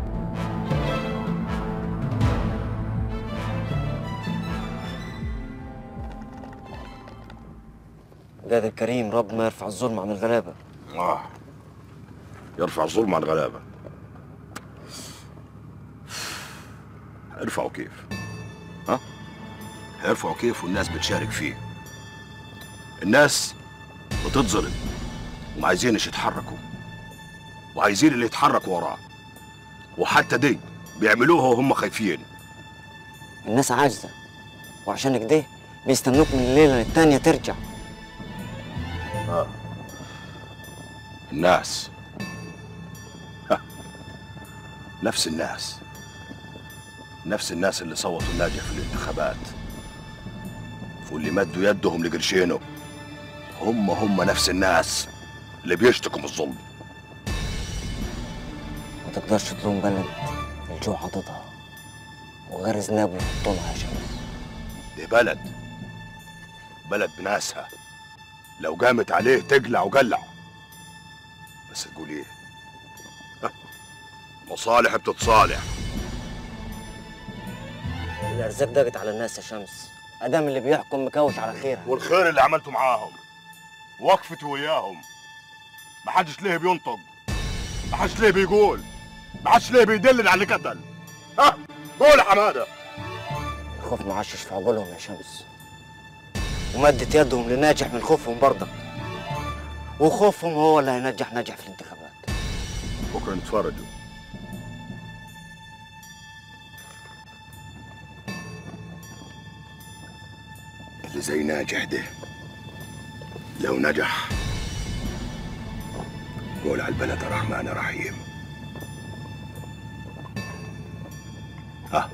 قادر كريم ربنا يرفع الظلم عن الغلابة آه. يرفع الظلم عن الغلابة ارفعوا كيف ها ارفعوا كيف والناس بتشارك فيه الناس بتتظلم وما عايزينش يتحركوا وعايزين اللي يتحركوا وراه وحتى دي بيعملوها وهم خايفين الناس عاجزة وعشان كده بيستنوك من الليلة للتانية ترجع آه. الناس ها. نفس الناس نفس الناس اللي صوتوا الناجح في الانتخابات واللي مدوا يدهم لقرشينه هم هم نفس الناس اللي بيشتكوا من الظلم ما تقدرش تلوم بلد الجوع عضدها وغير ذناب يحطونها يا شمس دي بلد بلد بناسها لو قامت عليه تقلع وقلع بس تقول ايه ها، مصالح بتتصالح الأرزاق ضاقت على الناس يا شمس أدام اللي بيحكم مكوش على خيرها والخير اللي عملته معاهم وقفت وياهم محدش ليه بينطق محدش ليه بيقول محدش ليه بيدلل على اللي قتل ها قول يا حماده الخوف معشش في عقولهم يا شمس ومدت يدهم لناجح من خوفهم برضك وخوفهم هو اللي هينجح ناجح في الانتخابات بكره نتفرجوا اللي زي ناجح ده لو نجح قول على البلد الرحمن الرحيم ها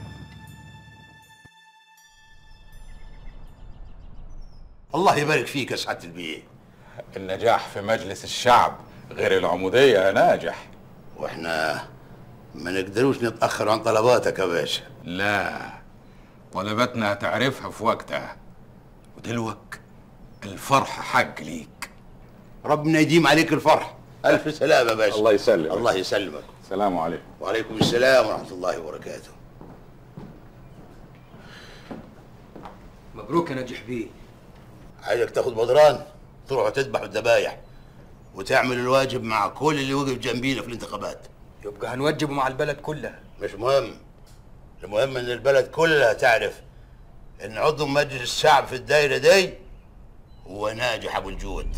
الله يبارك فيك يا سعاده البيه النجاح في مجلس الشعب غير العمودية يا ناجح واحنا ما نقدروش نتاخر عن طلباتك يا باشا لا طلباتنا هتعرفها في وقتها ودلوك الفرح حق ليك ربنا يديم عليك الفرح الف سلامه يا باشا الله يسلمك. الله يسلمك السلام عليكم وعليكم السلام ورحمه الله وبركاته مبروك يا ناجح بيه عايزك تاخد بدران تروح تذبح الذبايح وتعمل الواجب مع كل اللي وقف جنبينا في الانتخابات يبقى هنوجبه مع البلد كلها مش مهم المهم ان البلد كلها تعرف ان عضو مجلس الشعب في الدايره دي هو ناجح ابو الجود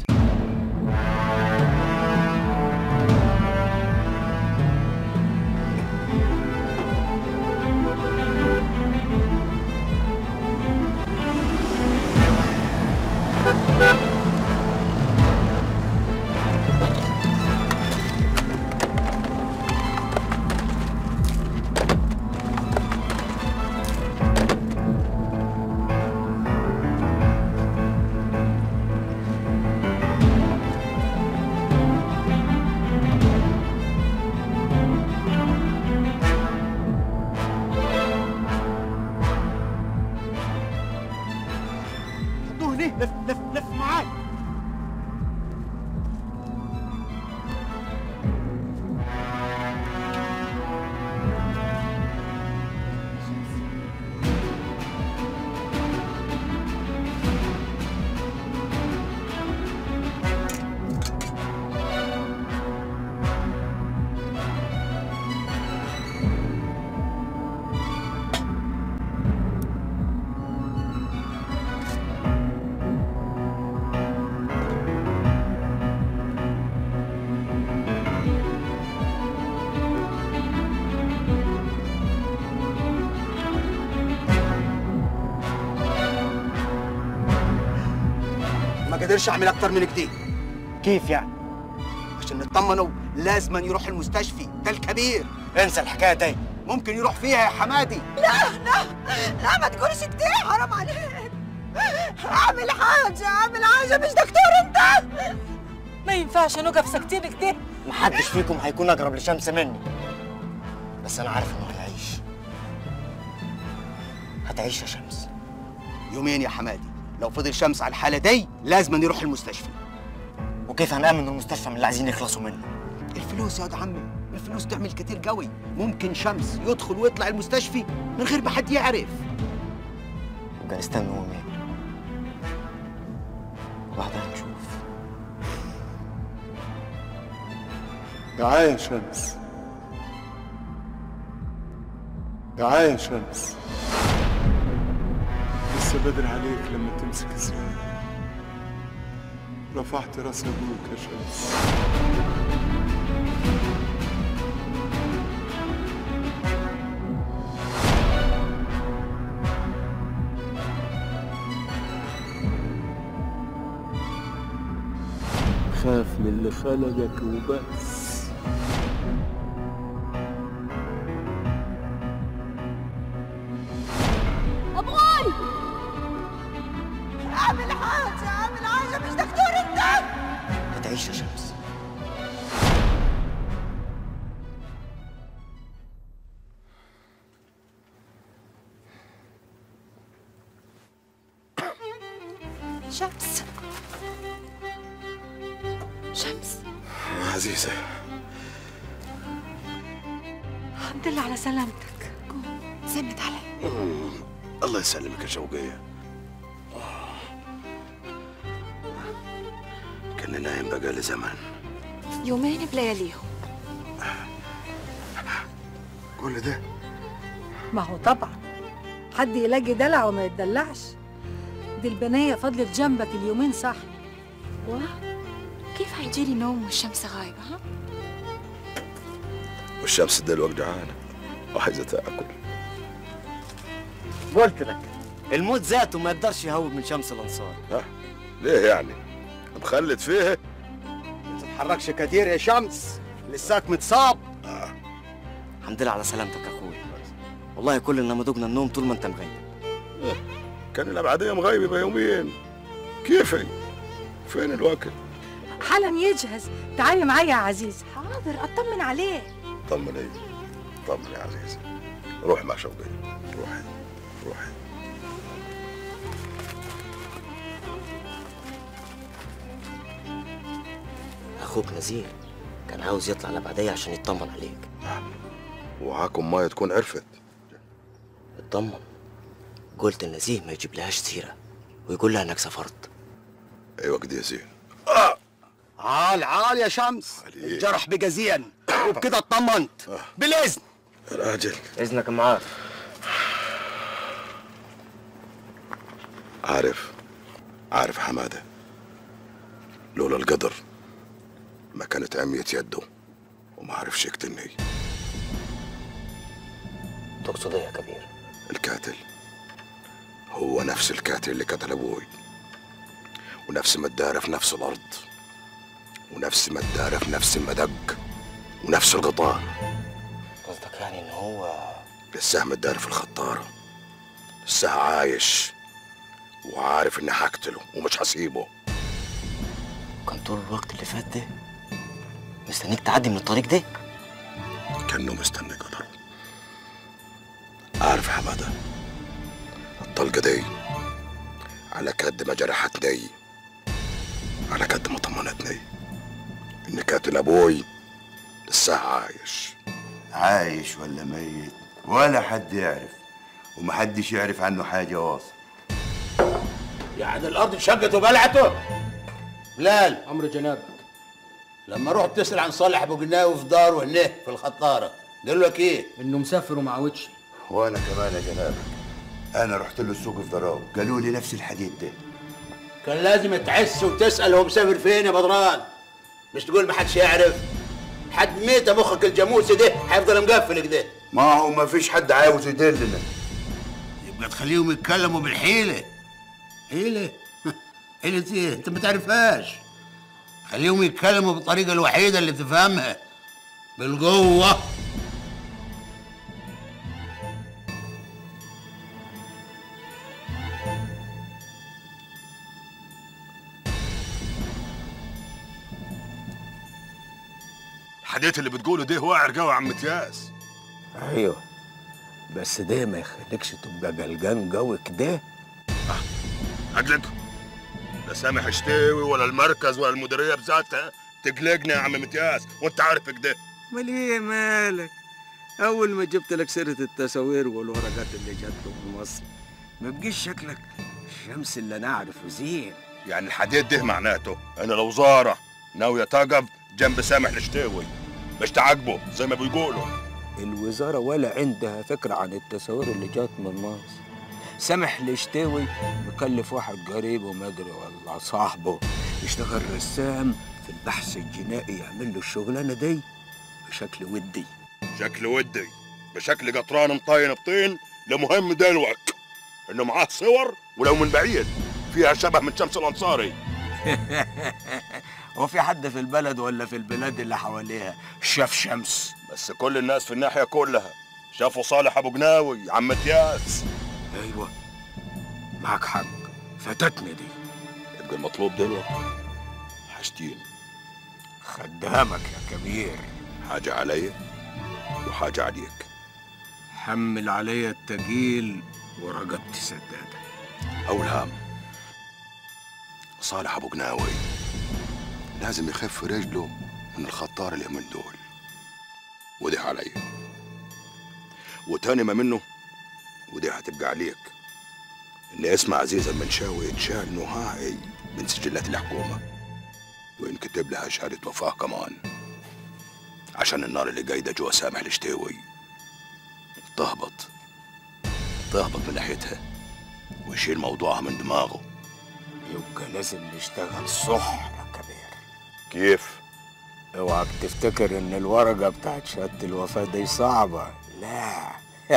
حطوه هنا لف لف لف معاي ما قدرش اعمل اكتر من كده كيف يعني؟ عشان نطمنوا لازم يروح المستشفي ده الكبير انسى الحكايه دي ممكن يروح فيها يا حمادي لا لا لا ما تقولش كده حرام عليك اعمل حاجة اعمل حاجة مش دكتور انت ما ينفعش نقف ساكتين كده محدش فيكم هيكون اقرب لشمس مني بس انا عارف انه هيعيش هتعيش يا شمس يومين يا حمادي لو فضل شمس على الحالة دي لازم يروح المستشفى وكيف هنأمن المستشفى من اللي عايزين يخلصوا منه الفلوس يا واد عمي الفلوس تعمل كتير قوي ممكن شمس يدخل ويطلع المستشفي من غير ما حد يعرف يبقى نستنى يومين وبعدها نشوف تعال يا شمس تعال يا شمس لسه بدري عليك لما تمسك الزمن رفعت راس ابوك يا شمس خاف من اللي خلقك وبس ابوي اعمل حاجه اعمل حاجه مش دكتور انت هتعيش يا شمس شمس شمس عزيزة الحمد لله على سلامتك سمت علي الله يسلمك يا شوقية كان نايم بقالي زمان يومين بلياليهم كل ده ما هو طبعا حد يلاقي دلع وما يتدلعش دي البنية فضلت جنبك اليومين صح و كيف هيجيلي نوم والشمس غايبة ها؟ والشمس دلوقتي جعانة وعايزة تاكل قلت لك الموت ذاته ما يقدرش يهوب من شمس الانصار ها ليه يعني مخلد فيه ما تتحركش كتير يا شمس لساك متصاب الحمد لله على سلامتك يا اخوي والله كلنا مدوقنا النوم طول ما انت مغيب كان الابعدية مغيبة بيومين كيفي فين الوقت حالا يجهز تعالي معايا يا عزيز حاضر اطمن عليه طمني طمني يا عزيزي روح مع شوقية روحي روحي اخوك نزيه كان عاوز يطلع لبعدية عشان يطمن عليك وعاكم ما تكون عرفت اطمن قلت النزيه ما يجيب لهاش سيرة ويقول لها انك سافرت ايوه كده يا زين عال عال يا شمس الجرح بجزيا وبكده اطمنت بالاذن الراجل اذنك معاك عارف عارف حمادة لولا القدر ما كانت عميت يده وما عرفش يقتلني تقصد ايه يا كبير الكاتل هو نفس الكاتل اللي قتل ابوي ونفس ما اتدار في نفس الارض ونفس ما اتدار في نفس المدق ونفس الغطاء قصدك يعني ان هو لسه متدار في الخطارة لسه عايش وعارف اني هقتله ومش هسيبه كان طول الوقت اللي فات ده مستنيك تعدي من الطريق ده كأنه مستني قدره عارف يا حمادة الطلقة دي على قد ما جرحتني على قد ما طمنتني إن قاتل أبوي لسه عايش عايش ولا ميت ولا حد يعرف ومحدش يعرف عنه حاجة واصل يعني الارض انشقت وبلعته بلال امر جنابك لما رحت تسال عن صالح ابو جناوي في داره هناه في الخطاره قال لك ايه انه مسافر وما عودش وانا كمان يا جنابك انا رحت له السوق في ضراب قالوا لي نفس الحديث ده كان لازم تعس وتسال هو مسافر فين يا بدران مش تقول ما حدش يعرف حد ميت مخك الجاموسي ده هيفضل مقفل كده ما هو ما فيش حد عاوز يدلنا يبقى تخليهم يتكلموا بالحيله حيله حيله ايه انت ما تعرفهاش خليهم يتكلموا بالطريقه الوحيده اللي تفهمها بالقوه الحديث اللي بتقوله ده هو عرقاوي يا عم متياس ايوه بس ده ما يخليكش تبقى قلقان قوي كده عقلك لا سامح اشتاوي ولا المركز ولا المديريه بذاتها تقلقني يا عم متياس وانت عارف كده امال ايه مالك اول ما جبت لك سيره التصاوير والورقات اللي جات له من مصر ما بقيش شكلك الشمس اللي انا اعرفه زين يعني الحديث ده معناته انا لو زاره ناويه تقف جنب سامح الشتاوي مش تعاقبه زي ما بيقولوا الوزارة ولا عندها فكرة عن التصاوير اللي جات من مصر سامح الشتاوي مكلف واحد قريب ومدري ولا صاحبه يشتغل رسام في البحث الجنائي يعمل له الشغلانه دي بشكل ودي شكل ودي بشكل قطران مطين بطين لمهم دلوك انه معاه صور ولو من بعيد فيها شبه من شمس الانصاري هو في حد في البلد ولا في البلاد اللي حواليها شاف شمس بس كل الناس في الناحيه كلها شافوا صالح ابو جناوي عم متياس ايوه معك حق فاتتني دي يبقى المطلوب دلوقتي حاجتين خدامك يا كبير حاجه علي وحاجه عليك حمل عليا التقيل ورقبتي سداده اول هام صالح ابو جناوي لازم يخف رجله من الخطار اليومين دول ودي علي وتاني ما منه ودي هتبقى عليك ان اسم عزيز المنشاوي يتشال نهائي من سجلات الحكومه وينكتب لها شهاده وفاه كمان عشان النار اللي قايده جوا سامح الشتاوي تهبط تهبط من ناحيتها ويشيل موضوعها من دماغه يبقى لازم نشتغل صح يا كبير كيف؟ اوعك تفتكر ان الورقه بتاعت شهاده الوفاه دي صعبه لا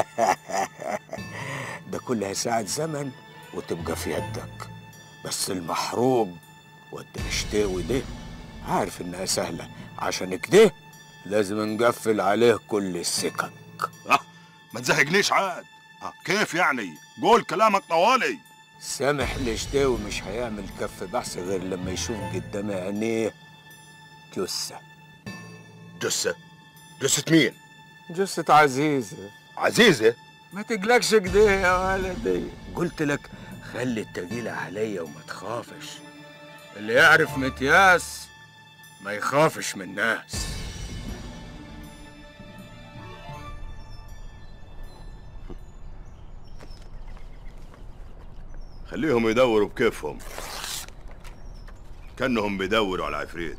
ده كلها ساعة زمن وتبقى في يدك بس المحروق والدرشتاوي ده عارف انها سهلة عشان كده لازم نقفل عليه كل السكك آه ما تزهقنيش عاد آه كيف يعني؟ قول كلامك طوالي سامح الشتاوي مش هيعمل كف بحث غير لما يشوف قدام عينيه جثة جثة؟ جثة مين؟ جثة عزيزة عزيزة؟ ما تقلقش كده يا ولدي قلت لك خلي التقيلة عليا وما تخافش اللي يعرف متياس ما يخافش من الناس خليهم يدوروا بكيفهم كأنهم بيدوروا على عفريت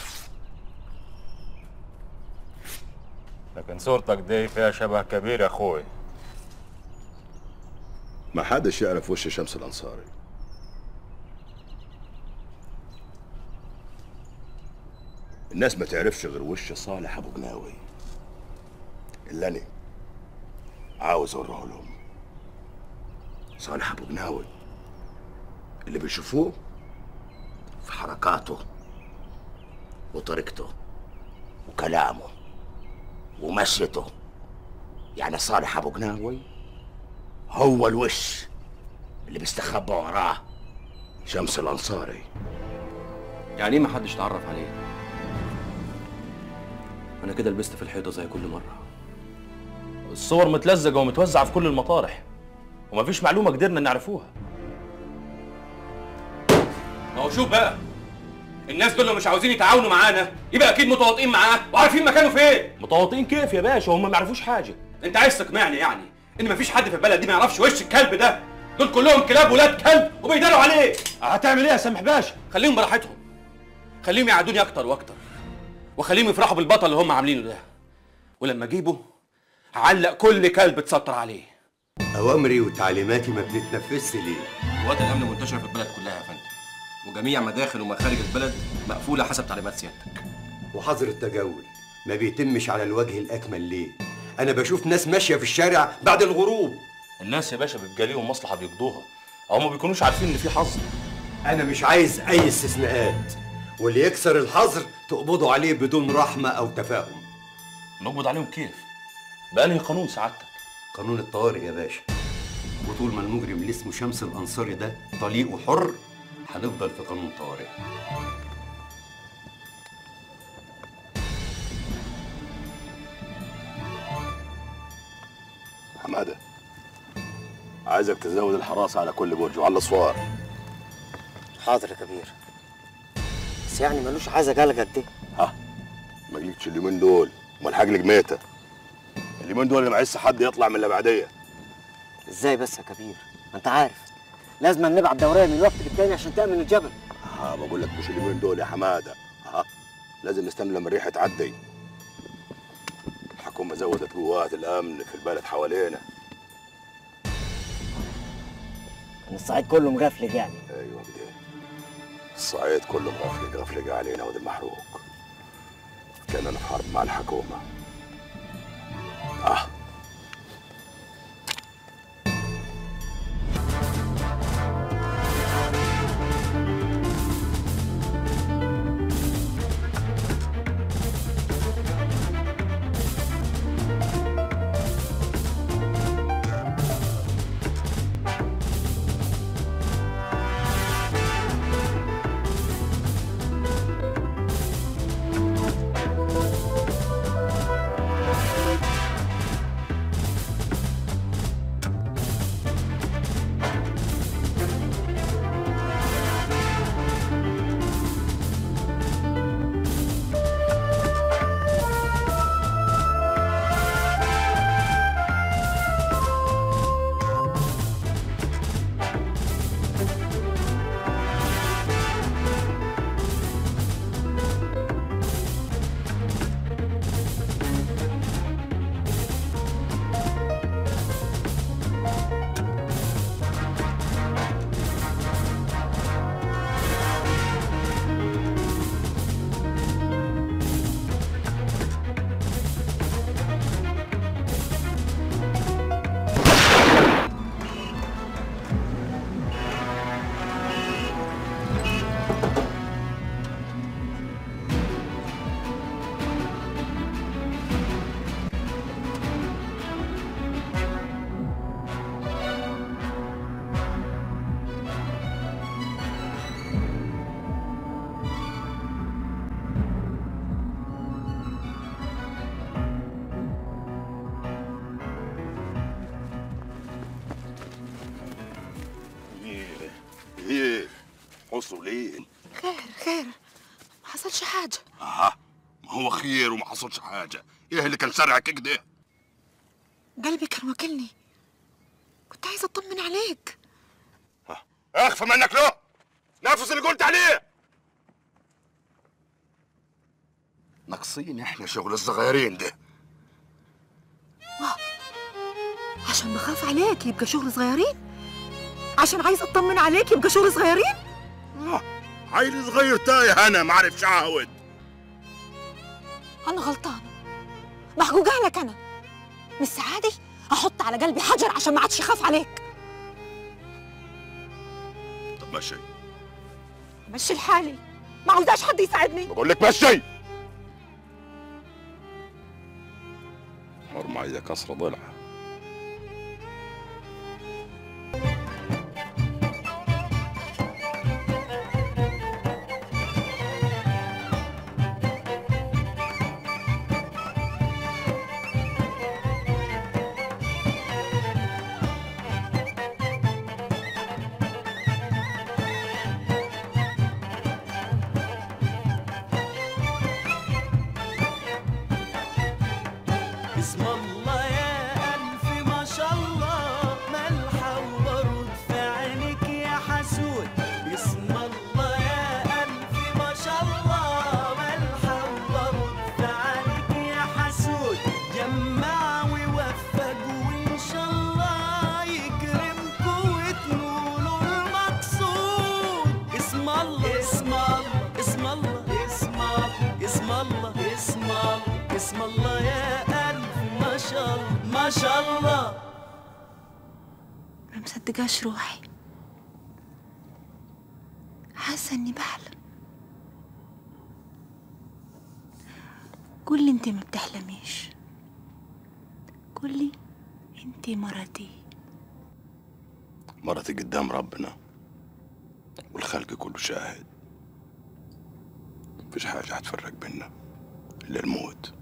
لكن صورتك دي فيها شبه كبير يا اخوي ما حدش يعرف وش شمس الأنصاري الناس ما تعرفش غير وش صالح أبو جناوي اللي أنا عاوز أوريه لهم صالح أبو جناوي اللي بيشوفوه في حركاته وطريقته وكلامه ومشيته يعني صالح أبو جناوي هو الوش اللي بيستخبى وراه شمس الأنصاري يعني ايه محدش تعرف عليه انا كده لبست في الحيطه زي كل مره الصور متلزقه ومتوزعه في كل المطارح ومفيش معلومه قدرنا نعرفوها ما هو شوف بقى الناس دول لو مش عاوزين يتعاونوا معانا يبقى اكيد متواطئين معاه وعارفين مكانه فين متواطئين كيف يا باشا هم ما يعرفوش حاجه انت عايز تقنعني يعني ان مفيش حد في البلد دي ما يعرفش وش الكلب ده دول كلهم كلاب ولاد كلب وبيداروا عليه هتعمل ايه يا سامح باشا خليهم براحتهم خليهم يعادوني اكتر واكتر وخليهم يفرحوا بالبطل اللي هم عاملينه ده ولما اجيبه هعلق كل كلب اتستر عليه أوامري وتعليماتي ما بتتنفذش ليه؟ قوات الامن منتشره في البلد كلها يا فندم وجميع مداخل ومخارج البلد مقفوله حسب تعليمات سيادتك وحظر التجول ما بيتمش على الوجه الأكمل ليه؟ أنا بشوف ناس ماشية في الشارع بعد الغروب الناس يا باشا بيبقى ليهم مصلحه بيقضوها او ما بيكونوش عارفين ان في حظر أنا مش عايز أي استثناءات واللي يكسر الحظر تقبضوا عليه بدون رحمة أو تفاهم نقبض عليهم كيف؟ بأنهي قانون سعادتك؟ قانون الطوارئ يا باشا وطول ما المجرم اللي اسمه شمس الأنصاري ده طليق وحر هنفضل في قانون طوارئ حمادة عايزك تزود الحراسة على كل برج وعلى الأسوار حاضر يا كبير بس يعني ملوش عايزة قلقك دي ها ما جيتش اليومين دول امال حاجلك ميتة اليومين دول اللي ما عايز حد يطلع من الابعدية ازاي بس يا كبير ما انت عارف لازم نبعت دورية من وقت للتاني عشان تأمن الجبل ها بقول لك مش اليومين دول يا حمادة ها لازم نستنى لما الريحة تعدي الحكومة زودت قوات الأمن في البلد حوالينا كان الصعيد كله مغفلك يعني ايوه كده الصعيد كله مغفلق غفلق علينا ودي المحروق كاننا في حرب مع الحكومة اه ايه ايه حصلوا ليه خير خير ما حصلش حاجة اه ما هو خير وما حصلش حاجة ايه اللي كان سرعك كده قلبي كان واكلني كنت عايزة اطمن عليك اخفى منك له نفس اللي قلت عليه ناقصين احنا شغل الصغيرين ده واه عشان بخاف عليك يبقى شغل صغيرين عشان عايز اطمن عليك يبقى شغل صغيرين عيل صغير تايه انا ما عارف شعاود انا غلطانة محجوجة لك انا مش سعادي احط على قلبي حجر عشان ما عادش يخاف عليك طب ماشي مشي لحالي ما عاوزاش حد يساعدني بقول لك ماشي حرمة اذا كسر ضلعه اسم الله يا ألف ما شاء الله ملحة وبرد في عينك يا حسود اسم الله يا ألف ما شاء الله ملحة وبرد في عينك يا حسود جمع ووفق وإن شاء الله يكرمكوا وتنولوا المقصود اسم الله اسم الله اسم الله اسم الله اسم الله اسم الله اسم الله يا ألف ما شاء الله ما شاء الله ما مصدقاش روحي حاسة اني بحلم قولي انت ما بتحلميش قولي انت مرتي مرتي قدام ربنا والخلق كله شاهد مفيش حاجة هتفرق بينا إلا الموت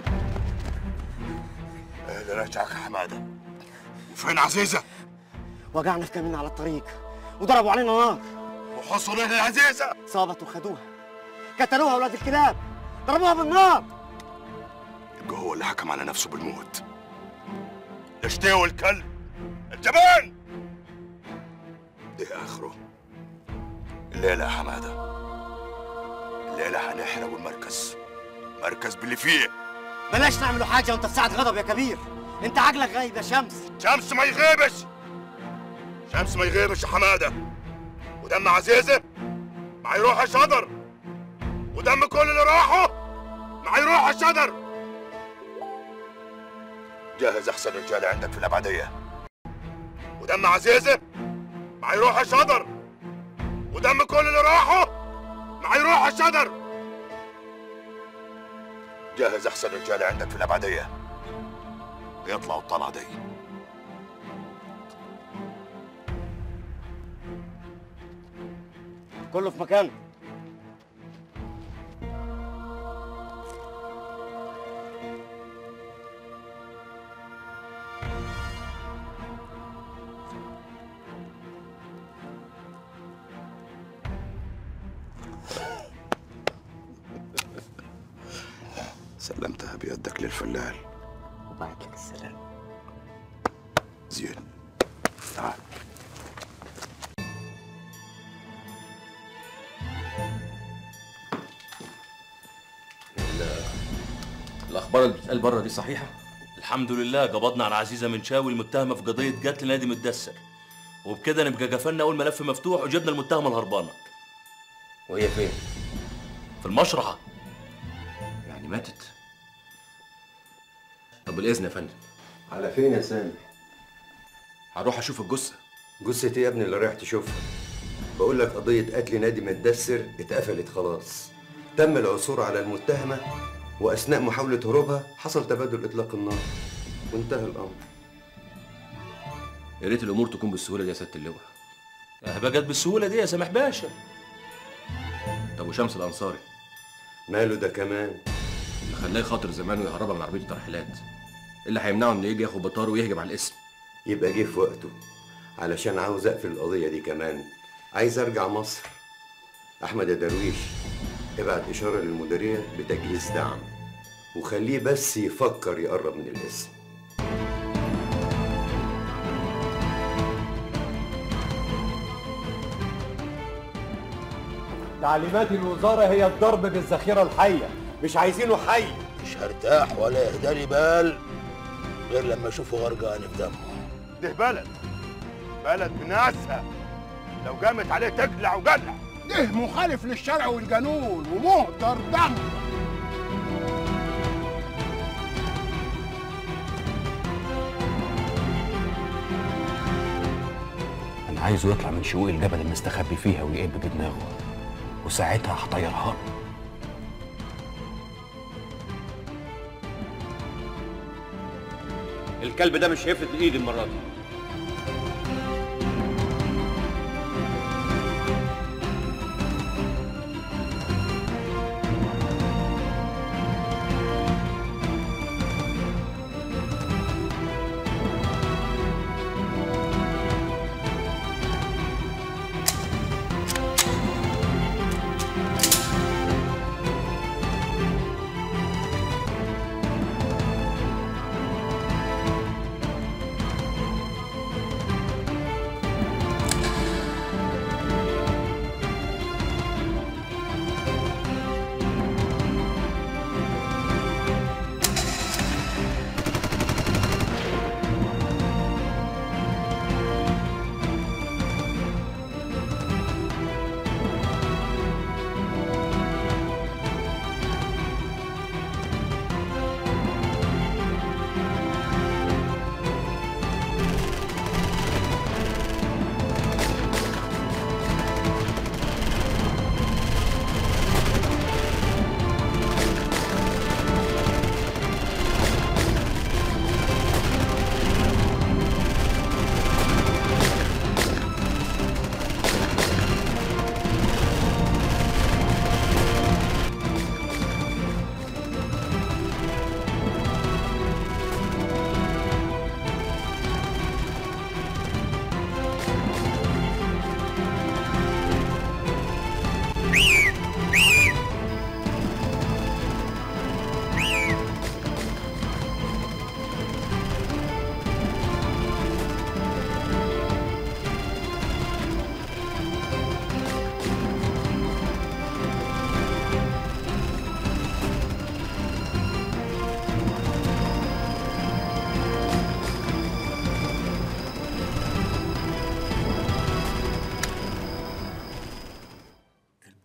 إيه اللي رجعك يا حمادة وفين عزيزة وقعنا في كمين على الطريق وضربوا علينا نار وحصلوا اهل العزيزه صابت وخدوها قتلوها اولاد الكلاب ضربوها بالنار يبقى هو اللي حكم على نفسه بالموت اشتهوا الكلب الجبان ده اخره الليله يا حماده الليله هنحرق المركز مركز باللي فيه بلاش نعملوا حاجه وانت في ساعه غضب يا كبير انت عقلك غايب يا شمس شمس ما يغيبش شمس ما يغيبش يا حماده ودم عزيزه ما يروح شجر ودم كل اللي راحوا ما يروح شجر جهز احسن رجاله عندك في الابعديه ودم عزيزه ما يروح شجر ودم كل اللي راحوا ما يروح شجر جهز احسن رجاله عندك في الابعديه يطلعوا الطلعه دي كله في مكانه سلمتها بيدك للفلال وبعت لك السلام زين تعال الاخبار اللي بتتقال بره دي صحيحه الحمد لله قبضنا على عزيزه منشاوي المتهمه في قضيه قتل نادي متدثر وبكده نبقى قفلنا اول ملف مفتوح وجبنا المتهمه الهربانه وهي فين؟ في المشرحه يعني ماتت طب بالاذن يا فندم على فين يا سامح؟ هروح اشوف الجثه جثة ايه يا ابني اللي رايح تشوفها؟ بقول لك قضية قتل نادي متدثر اتقفلت خلاص. تم العثور على المتهمة وأثناء محاولة هروبها حصل تبادل إطلاق النار وانتهى الأمر. يا ريت الامور تكون بالسهوله دي يا سياده اللواء هبقى جت بالسهوله دي يا سامح باشا طب وشمس الانصاري ماله ده كمان؟ اللي خلاه يخاطر زمان ويهربها من عربيه الترحيلات إيه اللي هيمنعه انه يجي ياخد بطاره ويهجم على الاسم يبقى جه في وقته علشان عاوز أقفل القضية دي كمان. عايز أرجع مصر. أحمد يا درويش ابعت إشارة للمديرية بتجهيز دعم وخليه بس يفكر يقرب من الاسم. تعليمات الوزارة هي الضرب بالذخيرة الحية مش عايزينه حي مش هرتاح ولا يهدالي بال غير لما اشوفه غرقان في دمه ده بلد بلد بناسها لو قامت عليه تقلع وقلع ده مخالف للشرع والقانون ومهدر دم انا عايزه يطلع من شقوق الجبل المستخبي فيها ويقب بدماغه وساعتها هطيرها له الكلب ده مش هيفلت ايدي المره دي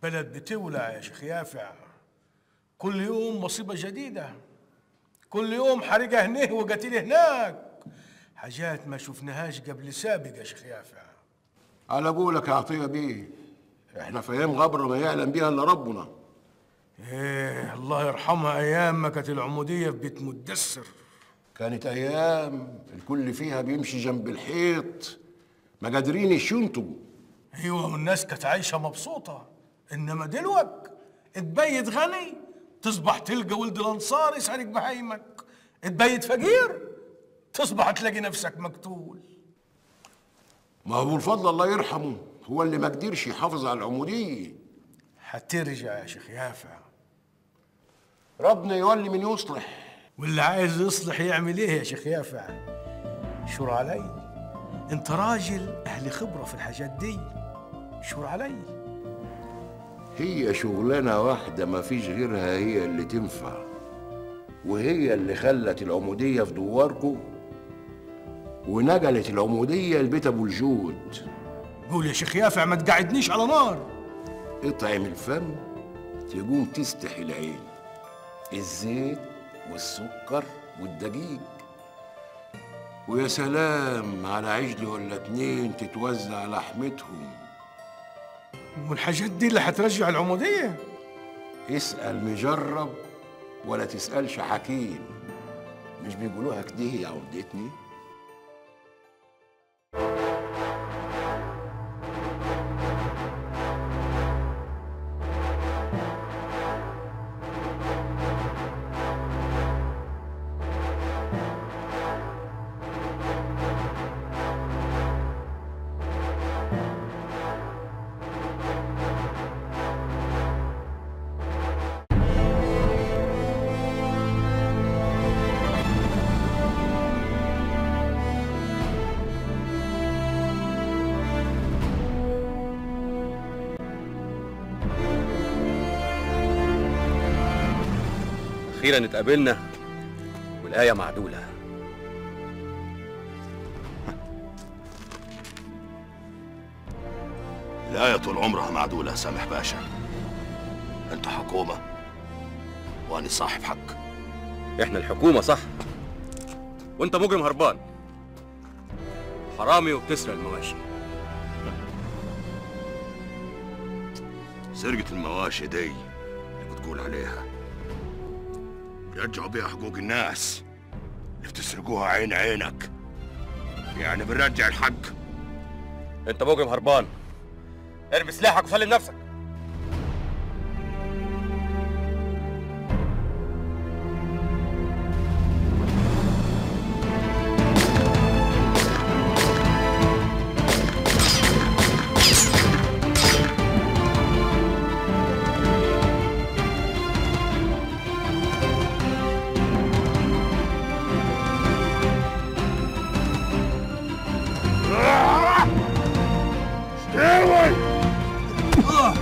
بلد بتولع يا شيخ يافع كل يوم مصيبة جديدة كل يوم حريقة هنا وقتيل هناك حاجات ما شفناهاش قبل سابق يا شيخ يافع على قولك يا عطيه بيه احنا في ايام غبره ما يعلم بيها الا ربنا ايه الله يرحمها ايام ما كانت العمودية في بيت مدسر كانت ايام الكل فيها بيمشي جنب الحيط ما قادرين يشنطوا ايوه والناس كانت عايشة مبسوطة انما دلوك تبيت غني تصبح تلقى ولد الانصار يسعدك بهيمك تبيت فقير تصبح تلاقي نفسك مقتول ما هو الفضل الله يرحمه هو اللي ما قدرش يحافظ على العموديه هترجع يا شيخ يافع ربنا يولي من يصلح واللي عايز يصلح يعمل ايه يا شيخ يافع شور علي انت راجل اهل خبرة في الحاجات دي شور علي هي شغلانة واحدة ما فيش غيرها هي اللي تنفع وهي اللي خلت العمودية في دواركو ونقلت العمودية لبيت أبو الجود قول يا شيخ يافع ما تقعدنيش على نار اطعم الفم تقوم تستحي العين الزيت والسكر والدقيق ويا سلام على عجل ولا اتنين تتوزع لحمتهم والحاجات دي اللي هترجع العمودية اسأل مجرب ولا تسألش حكيم مش بيقولوها كده يا عودتني اخيرا اتقابلنا والايه معدوله الآية طول عمرها معدولة يا سامح باشا أنت حكومة وأنا صاحب حق احنا الحكومه صح وانت مجرم هربان حرامي وبتسرق المواشي سرقة المواشي دي اللي بتقول عليها بيرجعوا بيها حقوق الناس اللي بتسرقوها عين عينك يعني بنرجع الحق انت مجرم هربان ارمي سلاحك وسلم نفسك استوي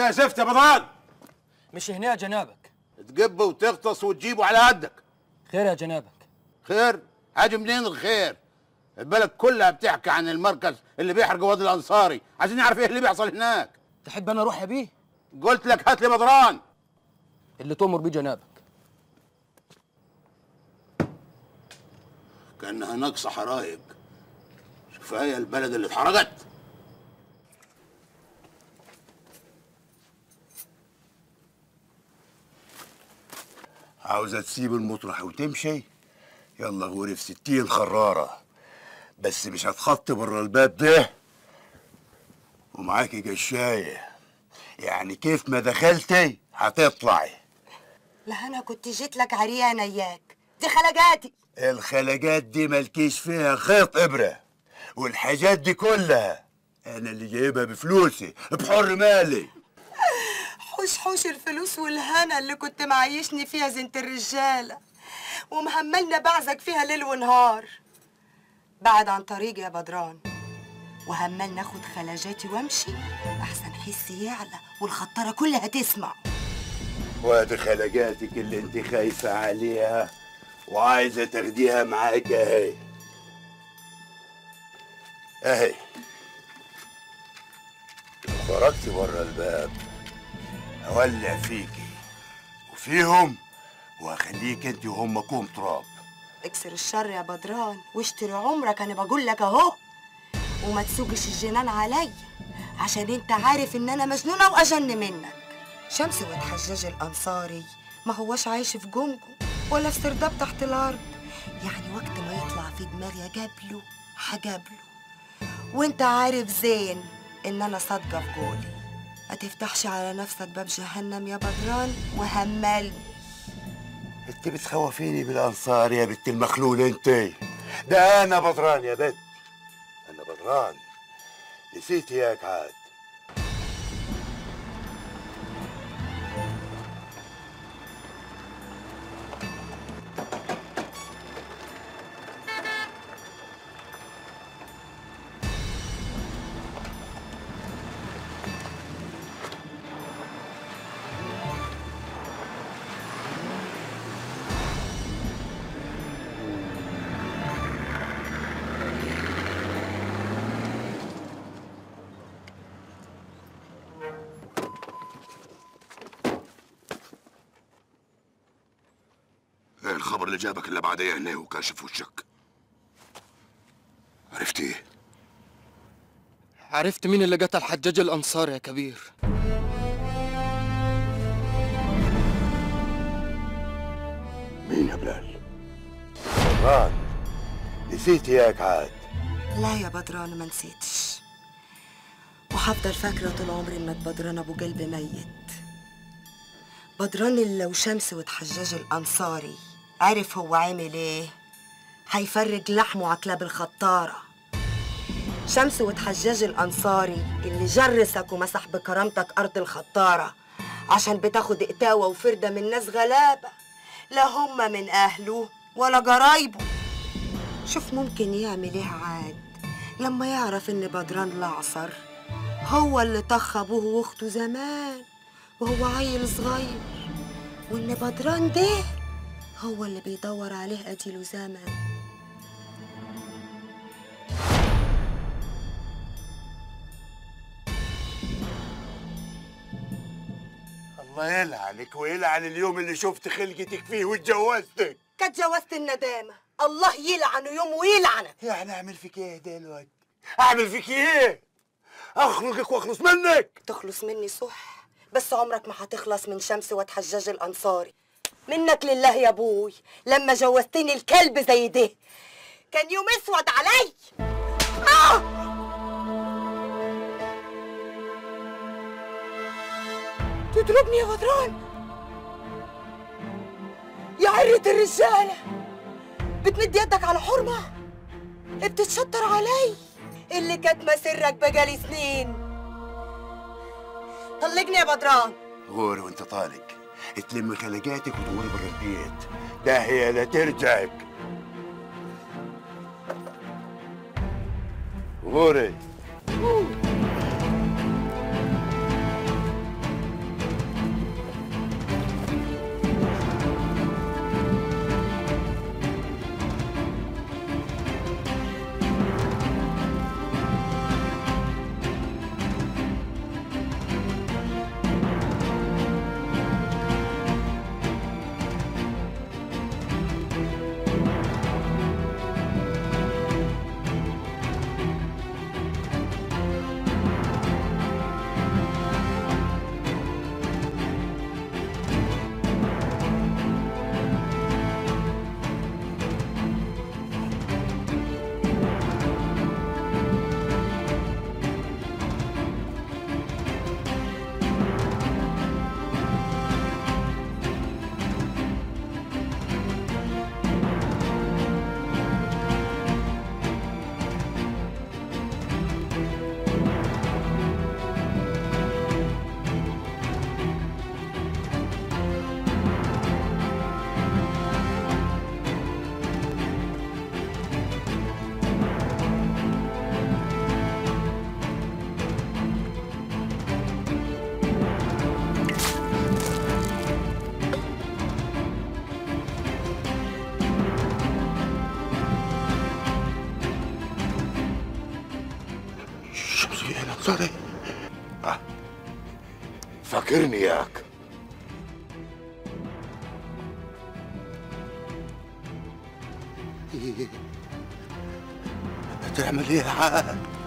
فيها زفت يا بدران مش هنا يا جنابك تجبه وتغطس وتجيبه على قدك خير يا جنابك خير حاجه منين الخير البلد كلها بتحكي عن المركز اللي بيحرق وادي الانصاري عايزين نعرف ايه اللي بيحصل هناك تحب انا اروح يا بيه قلت لك هات لي بدران اللي تؤمر بيه جنابك كانها ناقصه حرايق كفايه البلد اللي اتحرقت عاوزة تسيب المطرح وتمشي يلا غوري في ستين خرارة بس مش هتخط بره الباب ده ومعاكي جشاية يعني كيف ما دخلتي هتطلعي لا انا كنت جيت لك عريانه اياك دي خلقاتي الخلاجات دي ملكيش فيها خيط إبرة والحاجات دي كلها أنا اللي جايبها بفلوسي بحر مالي حوش حوش الفلوس والهنا اللي كنت معيشني فيها زنت الرجاله ومهملنا بعزك فيها ليل ونهار بعد عن طريقي يا بدران وهمال ناخد خلاجاتي وامشي احسن حسي يعلى والخطاره كلها تسمع وادي خلاجاتك اللي انت خايفة عليها وعايزة تاخديها معاك اهي اهي لو خرجتي بره الباب هولع فيكي وفيهم وهخليك انت وهم كوم تراب اكسر الشر يا بدران واشتري عمرك انا بقول لك اهو وما تسوقش الجنان عليا عشان انت عارف ان انا مجنونه واجن منك شمس وتحجاج الانصاري ما هوش عايش في جمجم ولا في سرداب تحت الارض يعني وقت ما يطلع في دماغي اجابله هجابله وانت عارف زين ان انا صادقه في قولي ما تفتحش على نفسك باب جهنم يا بدران وهملني انت بتخوفيني بالانصار يا بنت المخلول انت ده انا بدران يا بنت انا بدران نسيت اياك عاد ايه الخبر اللي جابك اللي بعديه هنا وكاشف وشك عرفت ايه عرفت مين اللي قتل حجاج الانصار يا كبير مين يا بلال بدران نسيت اياك عاد لا يا بدران ما نسيتش وهفضل فاكرة طول عمري انك بدران ابو قلب ميت بدران اللي لو شمس وتحجاج الانصاري عرف هو عامل ايه هيفرج لحمه على كلاب الخطارة شمس وتحجاج الانصاري اللي جرسك ومسح بكرامتك ارض الخطارة عشان بتاخد قتاوة وفردة من ناس غلابة لا هم من اهله ولا جرايبه شوف ممكن يعمل ايه عاد لما يعرف ان بدران الأعصر هو اللي طخ ابوه واخته زمان وهو عيل صغير وان بدران ده هو اللي بيدور عليه اديله زمن الله يلعنك ويلعن اليوم اللي شفت خلقتك فيه واتجوزتك كانت جوازة الندامة الله يلعنه يوم ويلعنك يعني اعمل فيك ايه دلوقتي اعمل فيك ايه اخنقك واخلص منك تخلص مني صح بس عمرك ما هتخلص من شمس وتحجاج الانصاري منك لله يا ابوي لما جوزتني الكلب زي ده كان يوم اسود علي آه! تضربني يا بدران يا عرة الرجالة بتمد يدك على حرمة بتتشطر علي اللي كانت مسرك بقالي سنين طلقني يا بدران غور وانت طالق تلم خلقاتك وتغور برا البيت ده هي لا ترجعك غوري صدق آه. فاكرني ياك تعمل ايه يا عاد